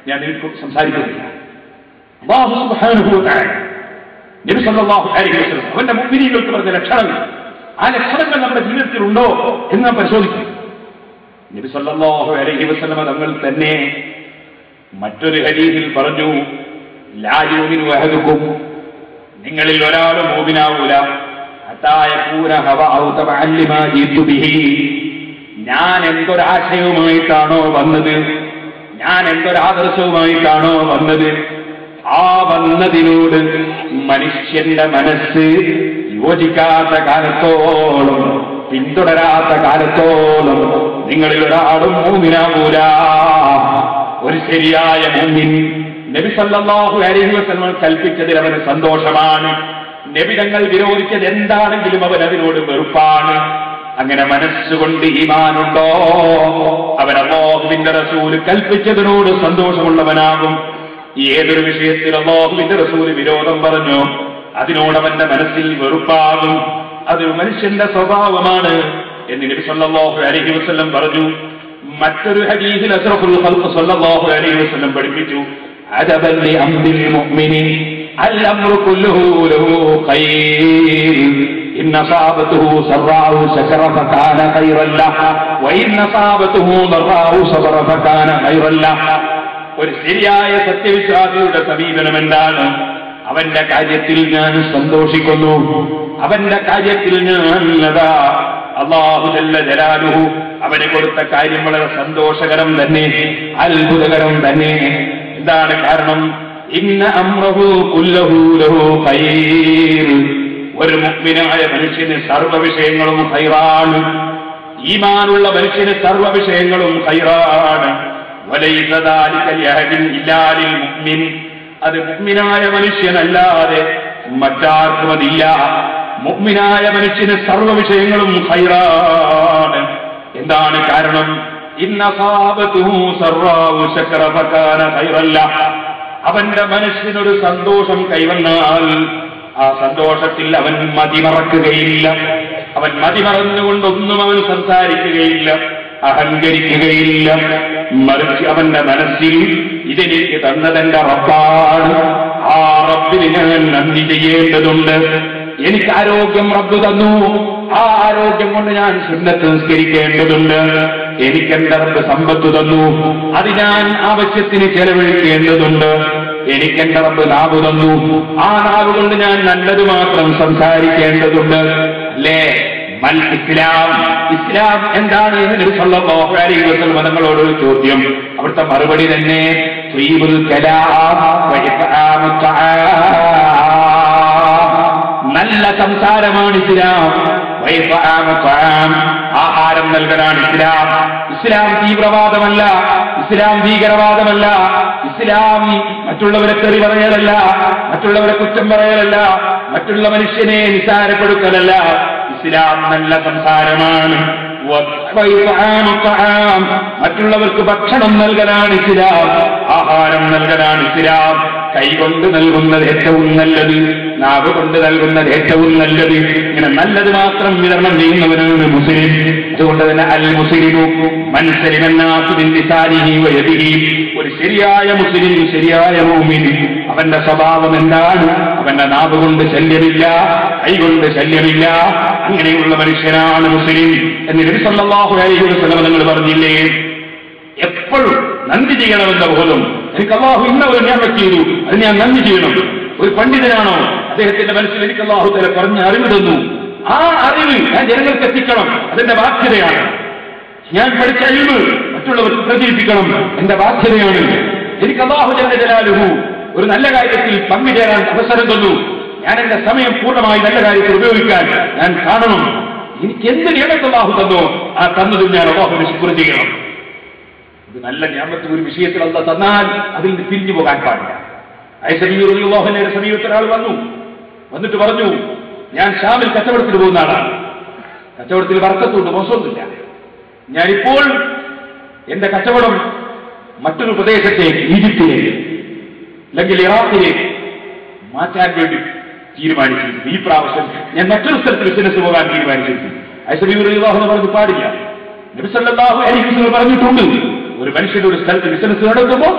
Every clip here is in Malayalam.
ഞാൻ നിങ്ങൾക്ക് സംസാരിക്കുന്നില്ല അല്ലാഹു സുബ്ഹാനഹു വ തആല നബി സല്ലല്ലാഹു അലൈഹി വസല്ലം അവന്റെ മുഅ്മിനീങ്ങൾക്ക് പറഞ്ഞ ലക്ഷണങ്ങൾ ആ ലക്ഷണങ്ങൾ നമ്മുടെ ജീവിതത്തിൽ ഉണ്ടോ എന്ന് നാം പരിശോധിക്കും നബി സല്ലല്ലാഹു അലൈഹി വസല്ലം തങ്ങൾ തന്നെ മറ്റൊരു ഹദീസിൽ പറഞ്ഞു ലാ യുമിനു അഹദുക്കും നിങ്ങളിൽ ഒരാൾ മോമിനാവൂല അത്തായപൂര ഹവ ഔതമഅല്ലിമാ ജീതു ബിഹി ഞാൻ എന്തൊരാശയവുമായിട്ടാണോ വന്നത് ഞാൻ എന്തൊരാദർശവുമായിട്ടാണോ വന്നത് ആ വന്നതിനോട് മനുഷ്യന്റെ മനസ്സ് യോജിക്കാത്ത കാലത്തോളം പിന്തുടരാത്ത കാലത്തോളം നിങ്ങളിൽ ഒരാളും മൂന്നിനാവൂല ഒരു ശരിയായ മൂന്നിൻ നബി സല്ലല്ലാഹു അലൈഹി വസല്ലം കൽപ്പിച്ചതിൽ അവന് സന്തോഷമാണ് നബി തങ്ങൾ വിരോധിച്ചത് എന്താണെങ്കിലും അവൻ അതിനോട് വെറുപ്പാണ് അങ്ങനെ മനസ്സുകൊണ്ട് ഈമാനുണ്ടോ അവൻ അള്ളാഹുവിന്റെ റസൂല് കൽപ്പിച്ചതിനോട് സന്തോഷമുള്ളവനാകും ഏതൊരു വിഷയത്തിൽ അള്ളാഹുവിന്റെ റസൂല് വിരോധം പറഞ്ഞു അതിനോട് അവന്റെ മനസ്സിൽ വെറുപ്പാകും അത് മനുഷ്യന്റെ സ്വഭാവമാണ് എന്ന് നബി സല്ലല്ലാഹു അലൈഹി വസല്ലം പറഞ്ഞു മറ്റൊരു ഹദീസിൽ അസ്റഫുൽ ഖൽഖ് സല്ലല്ലാഹു അലൈഹി വസല്ലം പഠിപ്പിച്ചു അജബൻ ലി അംറിൽ മുഅ്മിനി അൽ അംറു കുല്ലുഹു ലഹു ഖൈർ ഇൻ അസാബതുഹു സറാഉ ശകറ ഫകാന ഖൈറൻ ലഹ് വഇൻ അസാബതുഹു ضراء സബറ ഫകാന ഖൈറൻ ലഹ് ഒരു ശരിയായ സത്യവിശ്വാസിയുടെ സമീപനം എന്താണ് അവന്റെ കാര്യത്തിൽ ഞാൻ സന്തോഷിക്കുന്നു അവന്റെ കാര്യത്തിൽ ഞാൻ അതാ അള്ളാഹു ജല്ല ജലാലുഹു അവന് കൊടുത്ത കാര്യം വളരെ സന്തോഷകരം തന്നെ അത്ഭുതകരം തന്നെ എന്താണ് കാരണം ഇന്ന അമ്രഹു കുല്ലഹു ലഹു ഖൈർ ഒരു മുഗ്മിനായ മനുഷ്യന് സർവ്വ വിഷയങ്ങളും ഹൈറാണ് ഈമാനുള്ള മനുഷ്യന് സർവ്വ വിഷയങ്ങളും ഹൈറാണ് വലൈസ ذلك لأحد إلا للمؤمن അത് മുഗ്മിനായ മനുഷ്യനല്ലാതെ മറ്റാർക്കും അതില്ല മുഗ്മിനായ മനുഷ്യന് സർവ്വ വിഷയങ്ങളും ഹൈറാണ് എന്താണ് കാരണം ഇന്നസാബത്തുഹു സർറാവു ശക്ര ഫകാന ഖൈറല്ല അവന്റെ മനസ്സിനൊരു സന്തോഷം കൈവന്നാൽ ആ സന്തോഷത്തിൽ അവൻ മതിമറക്കുകയില്ല അവൻ മതിമറന്നുകൊണ്ടൊന്നും അവൻ സംസാരിക്കുകയില്ല അഹങ്കരിക്കുകയില്ല മറിച്ച് അവന്റെ മനസ്സിൽ ഇതെനിക്ക് തന്നതെന്റെ റബ്ബാണ് ആ റബ്ബിന് ഞാൻ നന്ദി ചെയ്യേണ്ടതുണ്ട് എനിക്ക് ആരോഗ്യം റബ്ബ് തന്നു ആ ആരോഗ്യം കൊണ്ട് ഞാൻ സുന്നത്ത് നിസ്കരിക്കേണ്ടതുണ്ട് എനിക്ക് എന്റെ റബ്ബ് സമ്പത്ത് തന്നു അത് ഞാൻ ആവശ്യത്തിന് ചെലവഴിക്കേണ്ടതുണ്ട് എനിക്ക് എന്റെ റബ്ബ് നാവ് തന്നു ആ നാവ് കൊണ്ട് ഞാൻ നല്ലത് മാത്രം സംസാരിക്കേണ്ടതുണ്ട് അല്ലേ മൽ ഇസ്ലാം ഇസ്ലാം എന്താണ് എന്ന് നബി സല്ലല്ലാഹു അലൈഹി വസല്ലം തങ്ങളോട് ഒരു ചോദ്യം അവിടുത്തെ മറുപടി തന്നെ ത്വയ്യിബുൽ കലാം വ ഇത്ആമു തആം. നല്ല സംസാരമാണ് ഇസ്ലാം വ ഇത്ആമു തആം. ആഹാരം നൽകലാണ് ഇസ്ലാം ഇസ്ലാം തീവ്രവാദമല്ല ഇസ്ലാം ഭീകരവാദമല്ല ഇസ്ലാം മറ്റുള്ളവരെ തെറി പറയലല്ല മറ്റുള്ളവരെ കുറ്റം പറയലല്ല മറ്റുള്ള മനുഷ്യനെ നിസാരപ്പെടുത്തലല്ല ഇസ്ലാം നല്ല സംസാരമാണ് വ- വഇത്ആമു തആം. മറ്റുള്ളവർക്ക് ഭക്ഷണം നൽകലാണ് ഇസ്ലാം ആഹാരം നൽകലാണ് ഇസ്ലാം കൈകൊണ്ട് നൽകുന്നത് ഏറ്റവും നല്ലത് നാവ് കൊണ്ട് നൽകുന്നത് ഏറ്റവും നല്ലത് ഇങ്ങനെ നല്ലത് മാത്രം വിതരണം ചെയ്യുന്നവനാണ് മുസ്ലിം അതുകൊണ്ട് തന്നെ അൽ മുസ്ലിമു മനസ്സരിമന്നാസുബിന്ദിസാരിഹി വയതിഹി ഒരു ശരിയായ മുസ്ലിം ശരിയായ മൂമിൻ അവന്റെ സ്വഭാവം എന്താണ് അവന്റെ നാവ് കൊണ്ട് ശല്യമില്ല കൈ കൊണ്ട് ശല്യമില്ല അങ്ങനെയുള്ള മനുഷ്യനാണ് മുസ്ലിം എന്ന് നബി സല്ലല്ലാഹു അലൈഹി വസല്ലം നിങ്ങൾ പറഞ്ഞില്ലേ എപ്പോഴും നന്ദി ചെയ്യണമെന്ന ബോധം എനിക്ക് അള്ളാഹു ഇന്ന ഒരു ഞാൻ ചെയ്തു അത് ഞാൻ നന്ദി ചെയ്യണം ഒരു പണ്ഡിതനാണോ അദ്ദേഹത്തിന്റെ മനസ്സിൽ എനിക്ക് അള്ളാഹു തല പറഞ്ഞ അറിവ് തന്നു ആ അറിവ് ഞാൻ ജനങ്ങൾക്ക് എത്തിക്കണം അതെന്റെ ബാധ്യതയാണ് ഞാൻ പഠിച്ച അറിവ് മറ്റുള്ളവർക്ക് പ്രചരിപ്പിക്കണം എന്റെ ബാധ്യതയാണ് എനിക്ക് അള്ളാഹു ജന ജലാലുഹു ഒരു നല്ല കാര്യത്തിൽ പങ്കുചേരാൻ അവസരം തന്നു ഞാൻ എന്റെ സമയം പൂർണ്ണമായി നല്ല കാര്യത്തിൽ ഉപയോഗിക്കാൻ ഞാൻ കാണണം എനിക്ക് എന്ത് നിയമത്തെ അള്ളാഹു തന്നോ ആ തന്നതും ഞാൻ അള്ളാഹുവിനെ ശുക്ർ ചെയ്യണം ഇത് നല്ല ഞാമത്ത് ഒരു വിഷയത്തിൽ അല്ല തന്നാൽ അതിൽ നിന്ന് പിരിഞ്ഞു പോകാൻ പാടില്ല ഐസബിയുടെ സമീപത്തിൽ ഒരാൾ വന്നു വന്നിട്ട് പറഞ്ഞു ഞാൻ ഷാമിൽ കച്ചവടത്തിന് പോകുന്ന ആളാണ് കച്ചവടത്തിൽ വർക്കത്തുണ്ട് മോശമൊന്നുമില്ല ഞാനിപ്പോൾ എന്റെ കച്ചവടം മറ്റൊരു പ്രദേശത്തേക്ക് ഈജിപ്തിലേക്ക് അല്ലെങ്കിൽ ഇറാഖിലേക്ക് മാറ്റാൻ വേണ്ടി തീരുമാനിച്ചിരിക്കുന്നു ഈ പ്രാവശ്യം ഞാൻ മറ്റൊരു സ്ഥലത്ത് ബിസിനസ് പോകാൻ തീരുമാനിച്ചിരിക്കുന്നു ഐസബിഹുറിയാഹുന്ന് പറഞ്ഞു പാടില്ല നബിസല്ലാഹു അലൈഹി വസല്ലം പറഞ്ഞിട്ടുണ്ട് ഒരു മനുഷ്യൻ ഒരു സ്ഥലത്ത് ബിസിനസ് നടത്തുമ്പോൾ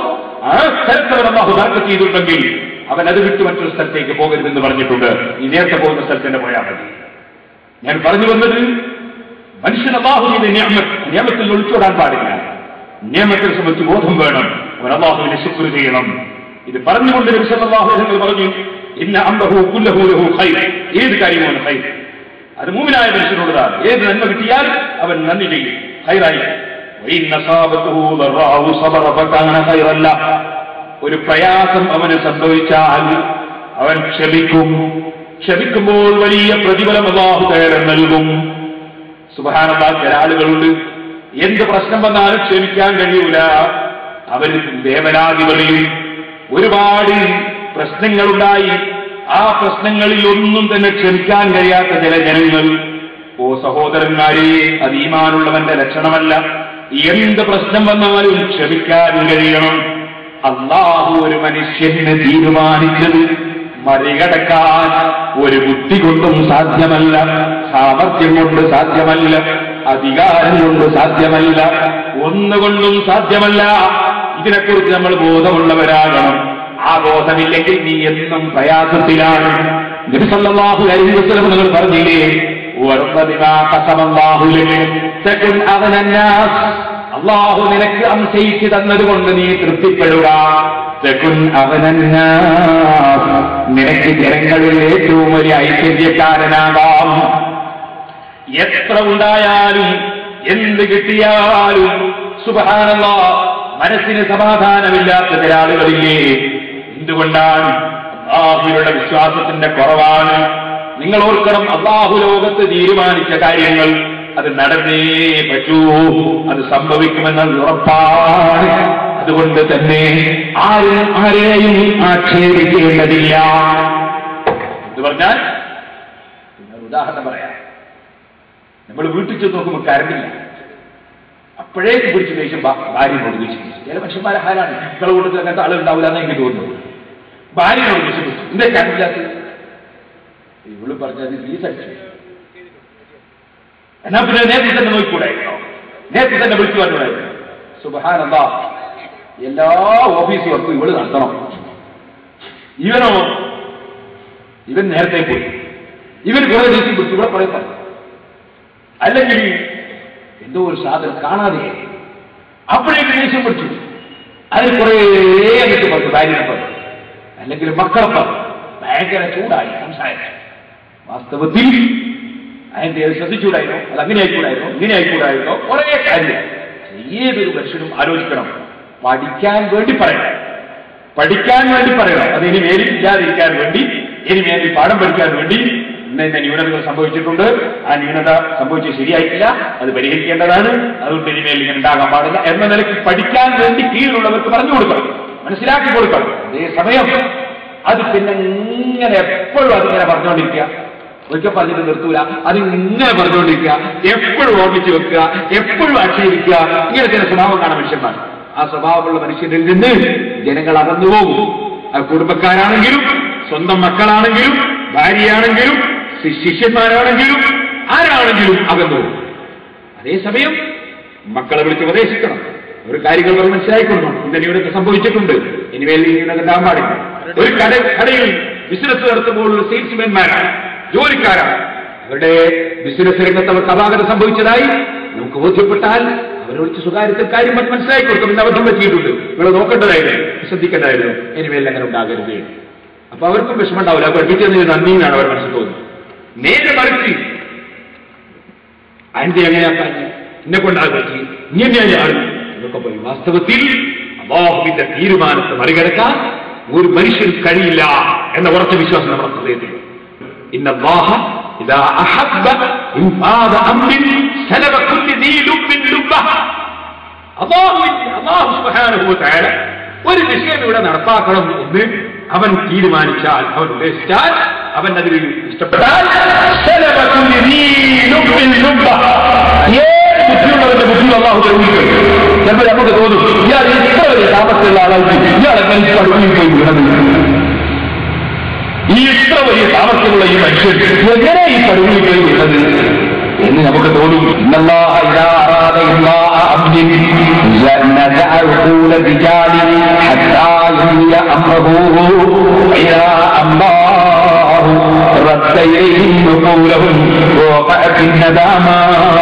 ആ സ്ഥലത്ത് അവൻ അള്ളാഹു ബർക്കത്ത് ചെയ്തിട്ടുണ്ടെങ്കിൽ അവൻ അത് വിട്ട് മറ്റൊരു സ്ഥലത്തേക്ക് പോകരുതെന്ന് പറഞ്ഞിട്ടുണ്ട് ഈ നേരത്തെ പോകുന്ന സ്ഥലത്ത് തന്നെ പോയാൽ മതി ഞാൻ പറഞ്ഞു വന്നത് മനുഷ്യൻ അള്ളാഹുവിന്റെ നിയമത്ത് നിയമത്തിൽ ഒളിച്ചോടാൻ പാടില്ല നിയമത്തെ സംബന്ധിച്ച് ബോധം വേണം അവൻ അള്ളാഹുവിനെ ശുക്ർ ചെയ്യണം ഇത് പറഞ്ഞുകൊണ്ട് നബിസല്ലാഹു നിങ്ങൾ പറഞ്ഞു ഇന്ന അമ്പഹു കുല്ലഹു ലഹു ഖൈർ ഏത് കാര്യമാണ് ഖൈർ അത് മൂമിനായ മനുഷ്യനുള്ളതാണ് ഏത് നന്മ കിട്ടിയാൽ അവൻ നന്ദി ചെയ്യും ഖൈറായി وإن أصابته ضراء صبر فكان خيرا له ഒരു പ്രയാസം അവന് സംഭവിച്ചാൽ അവൻ ക്ഷമിക്കും ക്ഷമിക്കുമ്പോൾ വലിയ പ്രതിഫലം അള്ളാഹു കയറം നൽകും സുബഹാനന്ദ ചില ആളുകളുണ്ട് എന്ത് പ്രശ്നം വന്നാലും ക്ഷമിക്കാൻ കഴിയൂല അവർ വേവനാതി പറയും ഒരുപാട് പ്രശ്നങ്ങളുണ്ടായി ആ പ്രശ്നങ്ങളിൽ ഒന്നും തന്നെ ക്ഷമിക്കാൻ കഴിയാത്ത ചില ജനങ്ങൾ ഓ സഹോദരന്മാരെ അത് ഈമാനുള്ളവന്റെ ലക്ഷണമല്ല എന്ത് പ്രശ്നം വന്നാലും ക്ഷമിക്കാൻ കഴിയണം അള്ളാഹു ഒരു മനുഷ്യന് തീരുമാനിച്ചത് മറികടക്കാൻ ഒരു ബുദ്ധി കൊണ്ടും സാധ്യമല്ല സാമർഥ്യം കൊണ്ട് സാധ്യമല്ല അധികാരം കൊണ്ട് സാധ്യമല്ല ഒന്നുകൊണ്ടും സാധ്യമല്ല ഇതിനെക്കുറിച്ച് നമ്മൾ ബോധമുള്ളവരാകണം ആ ബോധമില്ലെങ്കിൽ നീ എന്നും പ്രയാസത്തിലാണ് നബിസല്ലാഹു അലൈഹി വസല്ലം നിങ്ങൾ പറഞ്ഞില്ലേ "വറബ്ബിമാ ഖസമല്ലാഹു ലക തകുൻ അഗ്നന്നാസ്." അള്ളാഹു നിനക്ക് അംശയിച്ച് തന്നതുകൊണ്ട് നീ തൃപ്തിപ്പെടുക തെക്കുൻ അവനന്നാസ് നിനക്ക് ജനങ്ങളിൽ ഏറ്റവും വലിയ ഐശ്വര്യക്കാരനാകാം എത്ര ഉണ്ടായാലും എന്ത് കിട്ടിയാലും സുബഹാനല്ല മനസ്സിന് സമാധാനമില്ലാത്ത ചില ആളുകളില്ലേ എന്തുകൊണ്ടാണ് അള്ളാഹുയുടെ വിശ്വാസത്തിന്റെ കുറവാണ് നിങ്ങൾ ഓർക്കണം അള്ളാഹു ലോകത്ത് തീരുമാനിച്ച കാര്യങ്ങൾ അത് നടന്നേ പറ്റൂ അത് സംഭവിക്കുമെന്നത് ഉറപ്പാണ് അതുകൊണ്ട് തന്നെ ആരും ആരെയും ആക്ഷേപിക്കേണ്ടതില്ല എന്ന് പറഞ്ഞാൽ പിന്നെ ഒരു ഉദാഹരണം പറയാം നമ്മൾ വീട്ടിൽ ചെന്ന് നോക്കുമ്പോൾ കരണ്ടില്ല അപ്പോഴേക്ക് പിടിച്ച് ദേഷ്യം ഭാ- ഭാര്യനോട് ദേഷ്യം പിടിച്ചു. ചില മനുഷ്യന്മാരെ ആരാണ് മക്കളെ കൂട്ടത്തിൽ അങ്ങനത്തെ ആളുണ്ടാവില്ല എന്ന് എനിക്ക് തോന്നുന്നു ഭാര്യനോട് ദേഷ്യം പിടിച്ചു എന്തേ കരണ്ടില്ലാത്ത ഇവള് പറഞ്ഞത് ഫീസ് അടിച്ചു എന്നാ പിന്നെ നേരത്തെ തന്നെ നോക്കിക്കൂടായിരുന്നോ നേരത്തെ തന്നെ വിളിച്ചു പറഞ്ഞൂടായിരുന്നു സുബഹാനന്ദാ എല്ലാ ഓഫീസ് വർക്കും ഇവള് നടത്തണം ഇവനോ ഇവൻ നേരത്തെ പോയി ഇവൻ കുറെ ദിവസം വിളിച്ചു ഇവിടെ പറയണം അല്ലെങ്കിൽ എന്തോ ഒരു സാധനം കാണാതെ അപ്പോഴേക്ക് ദേഷ്യം പിടിച്ചു അതിന് കുറേ എന്നിട്ട് പറഞ്ഞു ഭാര്യനെ പറഞ്ഞു അല്ലെങ്കിൽ മക്കളെ പറഞ്ഞു ഭയങ്കര ചൂടായി സംസാരിച്ചു വാസ്തവത്തിൽ അതിന്റെ അത് ശ്രദ്ധിച്ചൂടായിരുന്നോ അത് അങ്ങനെ ആയിക്കൂടായിരുന്നോ ഇങ്ങനെ ആയിക്കൂടായിരുന്നോ കുറേ കാര്യം ഏതൊരു മനുഷ്യനും ആലോചിക്കണം പഠിക്കാൻ വേണ്ടി പറയണം പഠിക്കാൻ വേണ്ടി പറയണം അത് ഇനി മേലിൽ ഇല്ലാതിരിക്കാൻ വേണ്ടി ഇനി മേലിൽ പാഠം പഠിക്കാൻ വേണ്ടി ഇന്ന ഇന്ന ന്യൂനതകൾ സംഭവിച്ചിട്ടുണ്ട് ആ ന്യൂനത സംഭവിച്ചത് ശരിയായിട്ടില്ല അത് പരിഹരിക്കേണ്ടതാണ് അതുകൊണ്ട് ഇനി മേലിൽ ഇങ്ങനെ ഉണ്ടാകാൻ പാടില്ല എന്ന നിലയ്ക്ക് പഠിക്കാൻ വേണ്ടി കീഴിലുള്ളവർക്ക് പറഞ്ഞു കൊടുക്കണം മനസ്സിലാക്കി കൊടുക്കണം അതേ സമയം അത് പിന്നെ ഇങ്ങനെ എപ്പോഴും അതിങ്ങനെ പറഞ്ഞുകൊണ്ടിരിക്കുക ഒരിക്കൽ പറഞ്ഞിട്ട് നിർത്തൂല അത് ഇങ്ങനെ പറഞ്ഞുകൊണ്ടിരിക്കുക എപ്പോഴും ഓർമ്മിച്ച് വെക്കുക എപ്പോഴും ആക്ഷേപിക്കുക ഇങ്ങനെ ചില സ്വഭാവം കാണാൻ മനുഷ്യന്മാർ ആ സ്വഭാവമുള്ള മനുഷ്യരിൽ നിന്ന് ജനങ്ങൾ അകന്നു പോകും ആ കുടുംബക്കാരാണെങ്കിലും സ്വന്തം മക്കളാണെങ്കിലും ഭാര്യയാണെങ്കിലും ശി- ശിഷ്യന്മാരാണെങ്കിലും ആരാണെങ്കിലും അകന്നു പോകും അതേസമയം മക്കളെ വിളിച്ച് ഉപദേശിക്കണം ഒരു കാര്യങ്ങൾ അവർ മനസ്സിലാക്കി കൊടുക്കണം ഇന്ന ന്യൂനത സംഭവിച്ചിട്ടുണ്ട് ഇനി മേലിൽ ഈ ന്യൂനത ഉണ്ടാകാൻ പാടില്ല ഒരു കട കടയിൽ ബിസിനസ് നടത്തുമ്പോൾ ഒരു സെയിൽസ്മാൻമാരാണ് ജോലിക്കാരാണ് അവരുടെ ബിസിനസ് രംഗത്ത് അവർക്ക് അപാകത സംഭവിച്ചതായി നമുക്ക് ബോധ്യപ്പെട്ടാൽ അവരെ വിളിച്ച് സ്വകാര്യത്തിൽ കാര്യം പറഞ്ഞ് മനസ്സിലാക്കി കൊടുക്കും ഇന്ന് അബദ്ധം പറ്റിയിട്ടുണ്ട് നിങ്ങൾ നോക്കേണ്ടതായിരുന്നു ശ്രദ്ധിക്കേണ്ടതായിരുന്നു ഇനി മേലിൽ അങ്ങനെ ഉണ്ടാകരുത് അപ്പൊ അവർക്കും വിഷമം ഉണ്ടാവില്ല പഠിപ്പിച്ചതിന് നന്ദി എന്നാണ് അവർ മനസ്സിൽ തോന്നുന്നത് നേരെ മറിച്ച് അതിന്റെ എങ്ങനെയാക്കാൻ എന്നെ കൊണ്ടാ പറ്റി ഇങ്ങനെയാണ് എന്നൊക്കെ പറയും വാസ്തവത്തിൽ അള്ളാഹുവിന്റെ തീരുമാനത്തെ മറികടക്കാൻ ഒരു മനുഷ്യന് കഴിയില്ല എന്ന ഉറച്ച വിശ്വാസം നമ്മുടെ ഹൃദയത്തിൽ ഇന്ന അല്ലാഹ ഇദാ അഹബ്ബ ഇൻഫാദ അംരിൻ സലബ കുല്ലി ദീ ലുബ്ബിൻ ലുബ്ബഹ അള്ളാഹുവിന്റെ അള്ളാഹു സുബ്ഹാനഹു വ തആല ഒരു വിഷയം ഇവിടെ നടപ്പാക്കണം എന്ന് അവൻ തീരുമാനിച്ചാൽ അവൻ ഉദ്ദേശിച്ചാൽ അവൻ അതിൽ ഇഷ്ടപ്പെട്ടാൽ സലബ കുല്ലി ദീ ലുബ്ബിൻ ലുബ്ബഹ. ഏത് ബുദ്ധിയുള്ളവന്റെ ബുദ്ധി അള്ളാഹു തെളിയിക്കും ചിലപ്പോൾ നമുക്ക് തോന്നും ഇയാൾ ഇത്ര വലിയ താമസമുള്ള ആളായിട്ട് ഇയാളെ മനുഷ്യ അടുപ്പിൽ പോയി വീണത് ഈ ഇത്ര വലിയ സാമർഥ്യമുള്ള ഈ മനുഷ്യൻ എങ്ങനെ ഈ പടുവിൽ പോയി വിട്ടത് എന്ന് നമുക്ക് തോന്നും ഇന്നല്ലാഹ ഇദാ അറാദ ഇല്ലാഹ അബ്ദിൻ നസഅ ഉഖൂല റിജാലി ഹത്താ يقضي أمره إلى أمره رد إليهم نقولهم ووقعت الندامة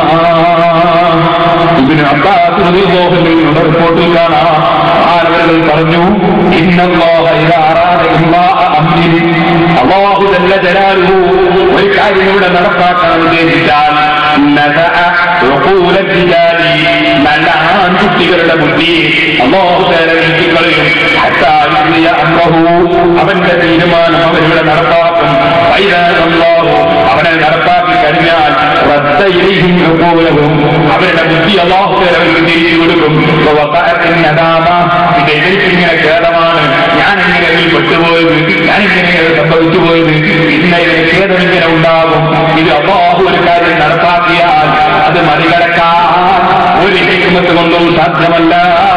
ഇതിന് അബ്ബാസ് റളിയല്ലാഹു അൻഹുവിന്റെ റിപ്പോർട്ടിൽ കാണാം ആരവர்கள் പറഞ്ഞു ഇന്നല്ലാഹ ഇദാ അറാദ ഇമ്മാഅ അംരിൻ അല്ലാഹു ജല്ല ജലാലുഹു ഒരു കാര്യം ഇവിടെ നടപ്പാക്കാൻ ഉദ്ദേശിച്ചാൽ നദഅ ഉഖൂല റിജാലി നല്ല ആൺകുട്ടികളുടെ ബുദ്ധി അല്ലാഹു തആല നീക്കിക്കളയും ഹത്താ യുദ്രിയ അംറഹു അവന്റെ തീരുമാനം അവരിവിടെ നടപ്പാക്കും ഫൈദാ അല്ലാഹു അവനെ നടപ്പാക്കി കഴിഞ്ഞാൽ റദ്ദ ഇലൈഹിം ഉഖൂലഹും അവരുടെ ബുദ്ധി അല്ലാഹു തആല അവർക്ക് തിരിച്ചു കൊടുക്കും വവഖഅത്തിൻ നദാമ ഇത് എനിക്കിങ്ങനെ ഖേദമാണ് ഞാൻ ഇങ്ങനെ ഇതിൽ പെട്ടുപോയത് ഞാൻ ഇങ്ങനെ ഇത് സംഭവിച്ചു പോയത് ഇന്ന് ഇതിന് ഖേദം ഇങ്ങനെ ഉണ്ടാകും ഇത് അള്ളാഹു ഒരു കാര്യം നടപ്പാക്കിയാൽ അത് മറികടക്കാൻ ഒരു ഹിക്മത്ത് കൊണ്ടും സാധ്യമല്ല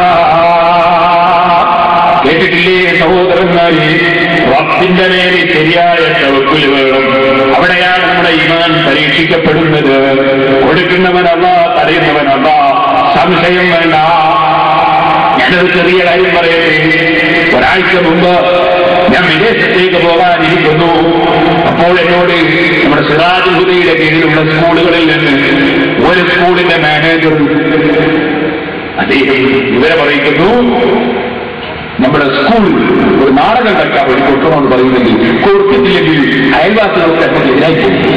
കേട്ടിട്ടില്ലേ സഹോദരന്മാരെ റബ്ബിന്റെ മേലെ ശരിയായ തവക്കുൽ വേണം അവിടെയാണ് നമ്മുടെ ഇമാൻ പരീക്ഷിക്കപ്പെടുന്നത് കൊടുക്കുന്നവനല്ല തടയുന്നവനല്ല സംശയം വേണ്ട ഞാനൊരു ചെറിയ കാര്യം പറയട്ടെ ഒരാഴ്ച മുമ്പ് ഞാൻ വിദേശത്തേക്ക് പോകാനിരിക്കുന്നു അപ്പോൾ എന്നോട് നമ്മുടെ സിറാജ് ഹുദയുടെ കീഴിലുള്ള സ്കൂളുകളിൽ നിന്ന് ഒരു സ്കൂളിന്റെ മാനേജർ അദ്ദേഹം ഇവരെ പറയിക്കുന്നു നമ്മുടെ സ്കൂളിൽ ഒരു നാടകം കളിക്കാൻ വേണ്ടി കൊടുക്കണമെന്ന് പറയുന്നെങ്കിൽ കൊടുത്തിട്ടില്ലെങ്കിൽ അയൽവാസികൾക്ക് നമുക്ക് എതിരായി പോകും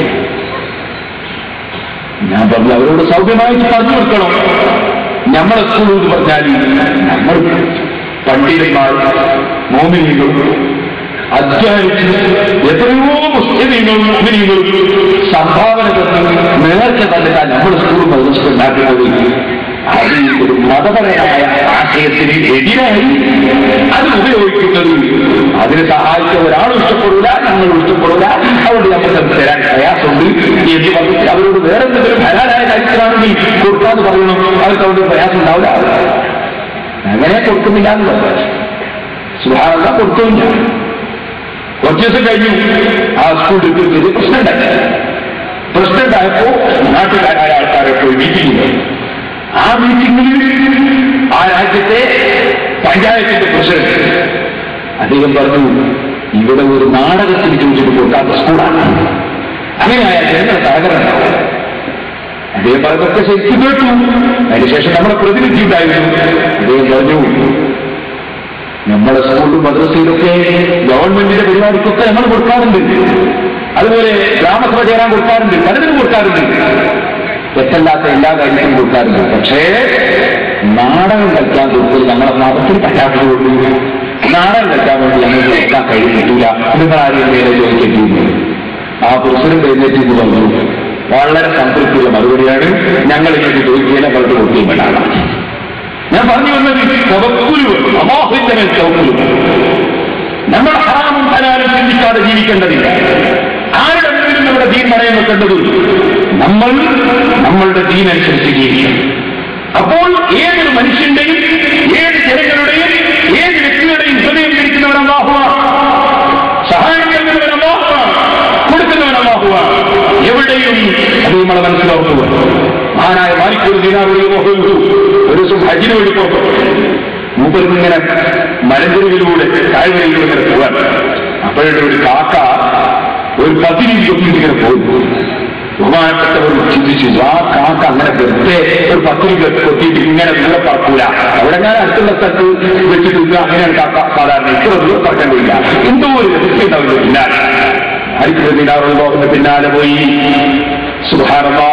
ഞാൻ പറഞ്ഞു അവരോട് സൗമ്യമായിട്ട് പറഞ്ഞു കൊടുക്കണം നമ്മളെ സ്കൂൾ എന്ന് പറഞ്ഞാൽ നമ്മൾ പണ്ഡിതന്മാർ മോമിനികൾ അധ്വാനിച്ച് എത്രയോ മുസ്ലിമീങ്ങളും മോമിനികളും സംഭാവന തന്ന് നേർച്ച തന്നിട്ടാണ് നമ്മുടെ സ്കൂൾ മദ്രസ ഉണ്ടാക്കുന്നത് അത് ഒരു മതപരമായ ആശയത്തിന് എതിരായി അത് ഉപയോഗിക്കുന്നത് അതിന് സഹായിച്ച ഒരാളും ഇഷ്ടപ്പെടില്ല ഞങ്ങളും ഇഷ്ടപ്പെടില്ല അതുകൊണ്ട് നമുക്ക് അത് തരാൻ പ്രയാസമുണ്ട് എന്ന് പറഞ്ഞിട്ട് അവരോട് വേറെ എന്തെങ്കിലും ഹലാലായ കാര്യത്തിലാണെങ്കിൽ കൊടുക്കാന്ന് പറയണം അവർക്ക് അതുകൊണ്ട് പ്രയാസം ഉണ്ടാവില്ല അങ്ങനെ കൊടുക്കുന്നില്ല എന്ന് പറഞ്ഞു സുഹാറ കൊടുത്തില്ല കുറച്ച് ദിവസം കഴിഞ്ഞു ആ സ്കൂൾ ഡിഗ്രി പ്രസിഡന്റ് ആയി പ്രസിഡന്റ് ആയപ്പോ നാട്ടുകാരായ ആൾക്കാരെ പോയി മീറ്റിംഗ് ആ മീറ്റിംഗിൽ ആ രാജ്യത്തെ പഞ്ചായത്തിന്റെ പ്രസിഡന്റ് അദ്ദേഹം പറഞ്ഞു ഇവിടെ ഒരു നാടകത്തിന് ചോദിച്ചിട്ട് കൊടുക്കാത്ത സ്കൂളാണ് അങ്ങനെയായ ജനങ്ങൾ തകരുണ്ടാവും അദ്ദേഹം പറഞ്ഞൊക്കെ ശരിക്കും കേട്ടു അതിനുശേഷം നമ്മുടെ പ്രതിനിധി ഉണ്ടായിരുന്നു അദ്ദേഹം പറഞ്ഞു നമ്മുടെ സ്കൂളിലും മദ്രസയിലൊക്കെ ഗവൺമെന്റിന്റെ പരിപാടിക്കൊക്കെ നമ്മൾ കൊടുക്കാറുണ്ട് അതുപോലെ ഗ്രാമസഭ ചേരാൻ കൊടുക്കാറുണ്ട് പലതിനും കൊടുക്കാറുണ്ട് തെറ്റല്ലാത്ത എല്ലാ കാര്യത്തിനും കൊടുക്കാറുണ്ട് പക്ഷേ നാടകം കളിക്കാൻ കൊടുത്തത് നമ്മളെ മതത്തിൽ പറ്റാത്തതുകൊണ്ട് നാടകം കളിക്കാൻ വേണ്ടി ഞങ്ങൾക്ക് കൊടുക്കാൻ കഴിയുന്നില്ല നിങ്ങൾ ആരെയും നേരെ ചോദിക്കേണ്ടിയിരുന്നു ആ പ്രസിഡന്റ് എഴുന്നേറ്റ് എന്ന് പറഞ്ഞു വളരെ സംതൃപ്തിയുള്ള മറുപടിയാണ് ഞങ്ങൾ ഇങ്ങോട്ട് ചോദിക്കുകയില്ല അവർക്ക് കൊടുക്കുകയും വേണ്ട ഞാൻ പറഞ്ഞു വന്നത് തവക്കുലു അമോഹിന്റെ മേൽ തവക്കുലു നമ്മൾ ഹറാമും ഹലാലും ചിന്തിക്കാതെ ജീവിക്കേണ്ടതില്ല ആരുടെ മുന്നിലും നമ്മുടെ ദീൻ പറയാൻ വെക്കേണ്ടത് നമ്മൾ നമ്മളുടെ ദീനനുസരിച്ച് ജീവിക്കണം അപ്പോൾ ഏതൊരു മനുഷ്യന്റെയും ഏത് ജനങ്ങളുടെയും ഏത് വ്യക്തികളുടെയും ഹൃദയം പിടിക്കുന്നവൻ അള്ളാഹുവാണ് സഹായം നൽകുന്നവൻ അള്ളാഹുവാണ് കൊടുക്കുന്നവൻ അള്ളാഹുവാണ് എവിടെയും അത് നമ്മളെ മനസ്സിലാക്കുക ആനായ മാലിക്കൊരു ദിനാറുള്ള ഒരു ദിവസം ഹജിന് വേണ്ടി പുറപ്പെട്ടു മൂപ്പർക്ക് ഇങ്ങനെ മലഞ്ചെരുവിലൂടെ താഴ്വരയിലൂടെ ഇങ്ങനെ പോകാൻ അപ്പോഴൊരു ഒരു കാക്ക ഒരു പതിനഞ്ച് കൊണ്ടിട്ട് ഇങ്ങനെ പോയി ബഹുമാനപ്പെട്ടവർ ചിന്തിച്ചു ആ കാക്ക അങ്ങനെ വെറുതെ ഒരു പത്ത് രൂപ കൊത്തിയിട്ട് ഇങ്ങനെ ദൂരെ പറക്കൂല അവിടെ ഞാൻ അടുത്തുള്ള സ്ഥലത്ത് വെച്ചിട്ട് ഇത് അങ്ങനെയാണ് കാക്ക സാധാരണ ഇത്ര ദൂരം പറക്കേണ്ടില്ല എന്തോ ഒരു വ്യവസ്ഥ ഉണ്ടാവില്ല പിന്നാലെ ഹരിക്കുന്നതിനാറുള്ള പിന്നാലെ പോയി സുധാരണ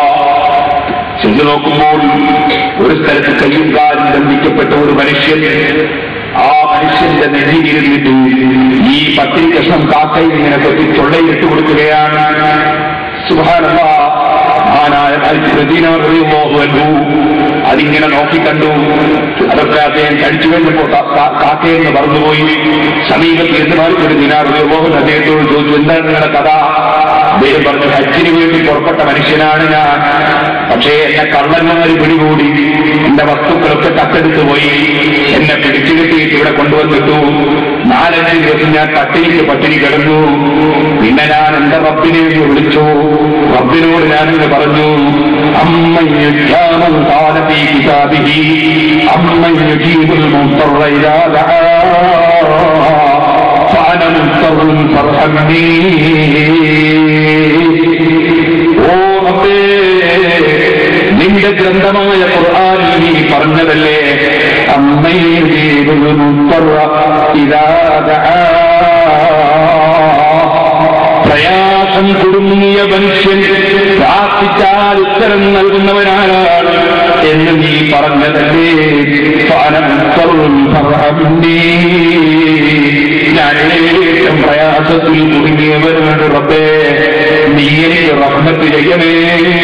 ചെന്നു നോക്കുമ്പോൾ ഒരു സ്ഥലത്ത് കയ്യും കാലും ബന്ധിക്കപ്പെട്ട ഒരു മനുഷ്യൻ ആ മനുഷ്യന്റെ നെഞ്ചിലിരുന്നിട്ട് ഈ പത്തിരി കഷ്ണം കാക്കയിൽ ഇങ്ങനെ കൊത്തി തൊള്ളയിലിട്ട് കൊടുക്കുകയാണ് സുഹാനന്ദ മഹാനായ പ്രതിനറിയുമോഹു അതിങ്ങനെ നോക്കിക്കണ്ടു അതൊക്കെ അദ്ദേഹം കഴിച്ചു കഴിഞ്ഞപ്പോ കാക്കയെന്ന് പറഞ്ഞുപോയി സമീപത്ത് എന്ന് മാറിക്കൊരു ദിനാറിയുമോഹൻ അദ്ദേഹത്തോട് ചോദിച്ചു എന്താണ് നിങ്ങളുടെ കഥ അദ്ദേഹം പറഞ്ഞു ഹജ്ജിന് വേണ്ടി പുറപ്പെട്ട മനുഷ്യനാണ് ഞാൻ പക്ഷേ എന്നെ കള്ളന്മാർ പിടികൂടി എന്റെ വസ്തുക്കളൊക്കെ കത്തെടുത്ത് പോയി എന്നെ പിടിച്ചു കിട്ടിയിട്ട് ഇവിടെ കൊണ്ടുവന്നിട്ടു നാലഞ്ച് ദിവസം ഞാൻ പട്ടിണിക്ക് പട്ടിണി കിടന്നു പിന്നെ ഞാൻ എന്റെ റബ്ബിനെ ഒന്ന് വിളിച്ചു റബ്ബിനോട് ഞാനിങ്ങനെ പറഞ്ഞു അമ്മയ്യാമം കാലത്തീ കിതാബിഹി അമ്മയ്യുജീബുൽ മുത്തറ ഇദാ ദആ فأنا مضطر فارحمني ഓ റബ്ബേ നിന്റെ ഗ്രന്ഥമായ ഖുർആനിൽ നീ പറഞ്ഞതല്ലേ അമ്മയിൽ ഇതാ പ്രയാസം കുടുങ്ങിയ മനുഷ്യൻ പ്രാർത്ഥിച്ചാൽ ഉത്തരം നൽകുന്നവനാരാണ് എന്ന് നീ പറഞ്ഞതല്ലേ ഫാനമുത്തറും ഫർഹംനീ. ഞാൻ ഏറ്റവും പ്രയാസത്തിൽ കുടുങ്ങിയവനാണ് റബ്ബേ നീ എനിക്ക് റഹ്മത്ത് ചെയ്യണേ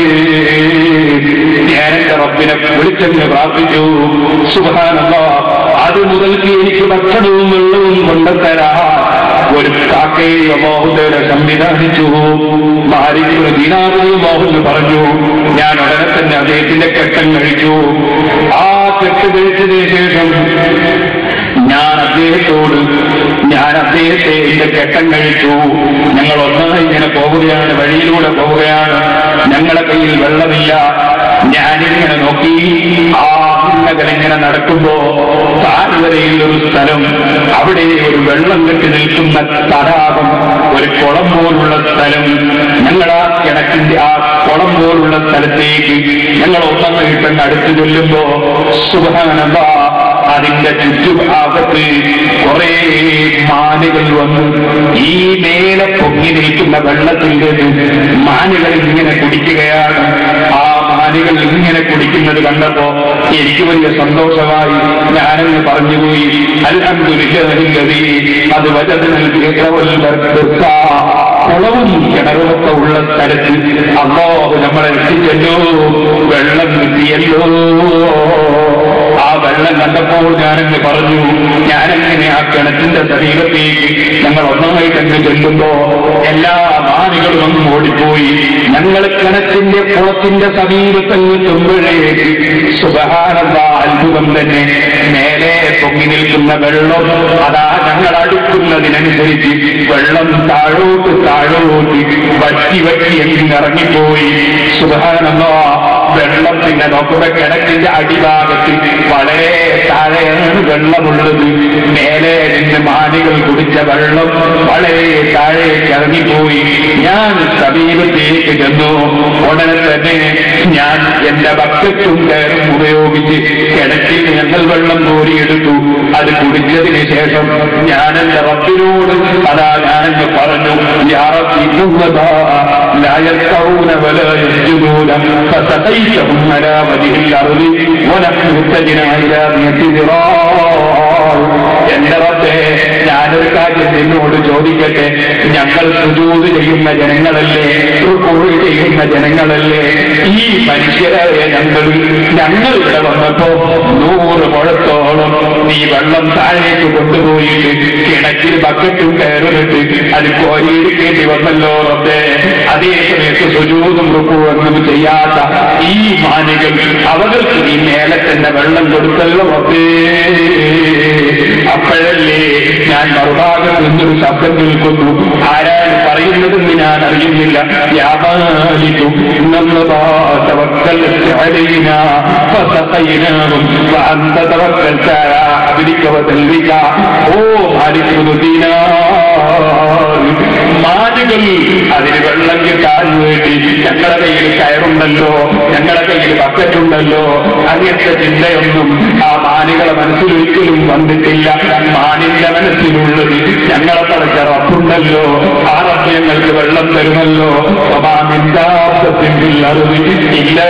ഞാൻ എന്റെ റബ്ബിനെ വിളിച്ചെന്ന് പ്രാർത്ഥിച്ചു സുഖാനന്ദ അത് മുതൽക്ക് എനിക്ക് ഭക്ഷണവും വെള്ളവും കൊണ്ടുതരാ ഒരു കാക്കയെ മോഹുദയുടെ സംവിധാനിച്ചു മാരിക്കൊരു ദീനാറിയും മോഹന് പറഞ്ഞു ഞാൻ ഉടനെ തന്നെ അദ്ദേഹത്തിന്റെ കെട്ടം കഴിച്ചു ആ കെട്ട് കഴിച്ചതിന് ശേഷം ഞാൻ അദ്ദേഹത്തോട് ഞാൻ അദ്ദേഹത്തെ എന്റെ കെട്ടം കഴിച്ചു ഞങ്ങൾ ഒന്നായി ഇങ്ങനെ പോവുകയാണ് വഴിയിലൂടെ പോവുകയാണ് ഞങ്ങളുടെ കയ്യിൽ വെള്ളമില്ല ഞാനിങ്ങനെ നോക്കി ആ ഇങ്ങനെ നടക്കുമ്പോ താഴ്വരയിൽ ഒരു സ്ഥലം അവിടെ ഒരു വെള്ളം കെട്ടി നിൽക്കുന്ന തടാകം ഒരു കുളം പോലുള്ള സ്ഥലം ഞങ്ങൾ ആ കിണറ്റിന്റെ ആ കുളം പോലുള്ള സ്ഥലത്തേക്ക് ഞങ്ങൾ ഒന്നങ്ങ് അടുത്ത് ചെല്ലുമ്പോ സുഖാനന്ദ അതിന്റെ ചുറ്റുഭാഗത്ത് കുറെ മാനുകൾ വന്നു ഈ മേലെ പൊങ്ങി നിൽക്കുന്ന വെള്ളത്തിന്റെ മാനുകൾ ഇങ്ങനെ കുടിക്കുകയാണ് ആ മാനുകൾ ഇങ്ങനെ കുടിക്കുന്നത് കണ്ടപ്പോ എനിക്ക് വലിയ സന്തോഷമായി ഞാനങ്ങ് പറഞ്ഞുപോയി അൽഹംദുലില്ലാഹില്ലദീ അത് വജത് കുളവും കിണറുമൊക്കെ ഉള്ള സ്ഥലത്ത് അള്ളാഹു നമ്മളെ എത്തിച്ചല്ലോ വെള്ളം കിട്ടിയല്ലോ ആ വെള്ളം കണ്ടപ്പോൾ ഞാനങ്ങ് പറഞ്ഞു ഞാനെങ്ങനെ ആ കിണറ്റിന്റെ സമീപത്തേക്ക് ഞങ്ങൾ ഒന്നായിട്ടങ്ങ് ചെല്ലുമ്പോ എല്ലാ മാനുകളും അങ്ങ് ഓടിപ്പോയി ഞങ്ങൾ കിണറ്റിന്റെ കുളത്തിന്റെ സമീപത്തങ്ങ് ചെമ്പുഴയേക്ക് സുബഹാനന്ദ അത്ഭുതം തന്നെ മേലെ പൊങ്ങി നിൽക്കുന്ന വെള്ളം അതാ ഞങ്ങൾ അടുക്കുന്നതിനനുസരിച്ച് വെള്ളം താഴോട്ട് താഴോട്ട് വറ്റി വറ്റി എങ്ങ് ഇറങ്ങിപ്പോയി സുബഹാനന്ദ വെള്ളം പിന്നെ നോക്കുമ്പോ കിണറ്റിന്റെ അടിഭാഗത്ത് വളരെ താഴെയാണ് വെള്ളമുള്ളത് മേലെ നിന്ന് മാനികൾ കുടിച്ച വെള്ളം വളരെ താഴേക്ക് ഇറങ്ങിപ്പോയി ഞാൻ സമീപത്തേക്ക് ചെന്നു ഉടനെ തന്നെ ഞാൻ എന്റെ ബക്കറ്റും കയറും ഉപയോഗിച്ച് കിണറ്റിൽ ഞങ്ങൾ വെള്ളം കോരിയെടുത്തു അത് കുടിച്ചതിന് ശേഷം ഞാൻ എന്റെ റബ്ബിനോട് അതാ ഞാനെന്ന് പറഞ്ഞു യാറത്തി لا يلقون ولا يسجدون فسقيتهم على وجه الأرض ونحن اهتدنا إلى مئة ذراع എന്റെ റബ്ബേ ഞാനൊരു കാര്യം നിന്നോട് ചോദിക്കട്ടെ ഞങ്ങൾ സുജൂത് ചെയ്യുന്ന ജനങ്ങളല്ലേ റുക്കൂഴ് ചെയ്യുന്ന ജനങ്ങളല്ലേ ഈ മനുഷ്യരായ ഞങ്ങൾ ഞങ്ങൾ ഇവിടെ വന്നപ്പോ നൂറ് മുഴത്തോളം നീ വെള്ളം താഴേക്ക് കൊണ്ടുപോയിട്ട് കിണറ്റിൽ ബക്കറ്റും കയറിട്ട് അത് കോരിയിരിക്കേണ്ടി വന്നല്ലോ റബ്ബേ അതേ സമയത്ത് സുജൂതും റുക്കൂഴൊന്നും ചെയ്യാത്ത ഈ മാനികൾ അവർക്ക് നീ മേലെ തന്നെ വെള്ളം കൊടുത്തല്ലോ റബ്ബേ അപ്പോഴല്ലേ ഞാൻ മറുഭാഗത്ത് നിന്നൊരു ശബ്ദം കേൾക്കുന്നു ആരാണ് പറയുന്നതെന്ന് ഞാൻ അറിയുന്നില്ല യാമാലിക്കും ഓ മാലിക്കുദീനാ മാനുകൾ അതിന് വെള്ളം കിട്ടാൻ വേണ്ടി ഞങ്ങളുടെ കയ്യിൽ കയറുണ്ടല്ലോ ഞങ്ങളുടെ കയ്യിൽ ബക്കറ്റുണ്ടല്ലോ അങ്ങനത്തെ ചിന്തയൊന്നും ആ മാനുകളെ മനസ്സിൽ ഒരിക്കലും വന്നിട്ടില്ല മാനിന്റെ മനസ്സിലുള്ളത് ഞങ്ങളെ തളച്ച റപ്പുണ്ടല്ലോ ആ റബ്ബ് ഞങ്ങൾക്ക് വെള്ളം തരുമല്ലോ ഇല്ല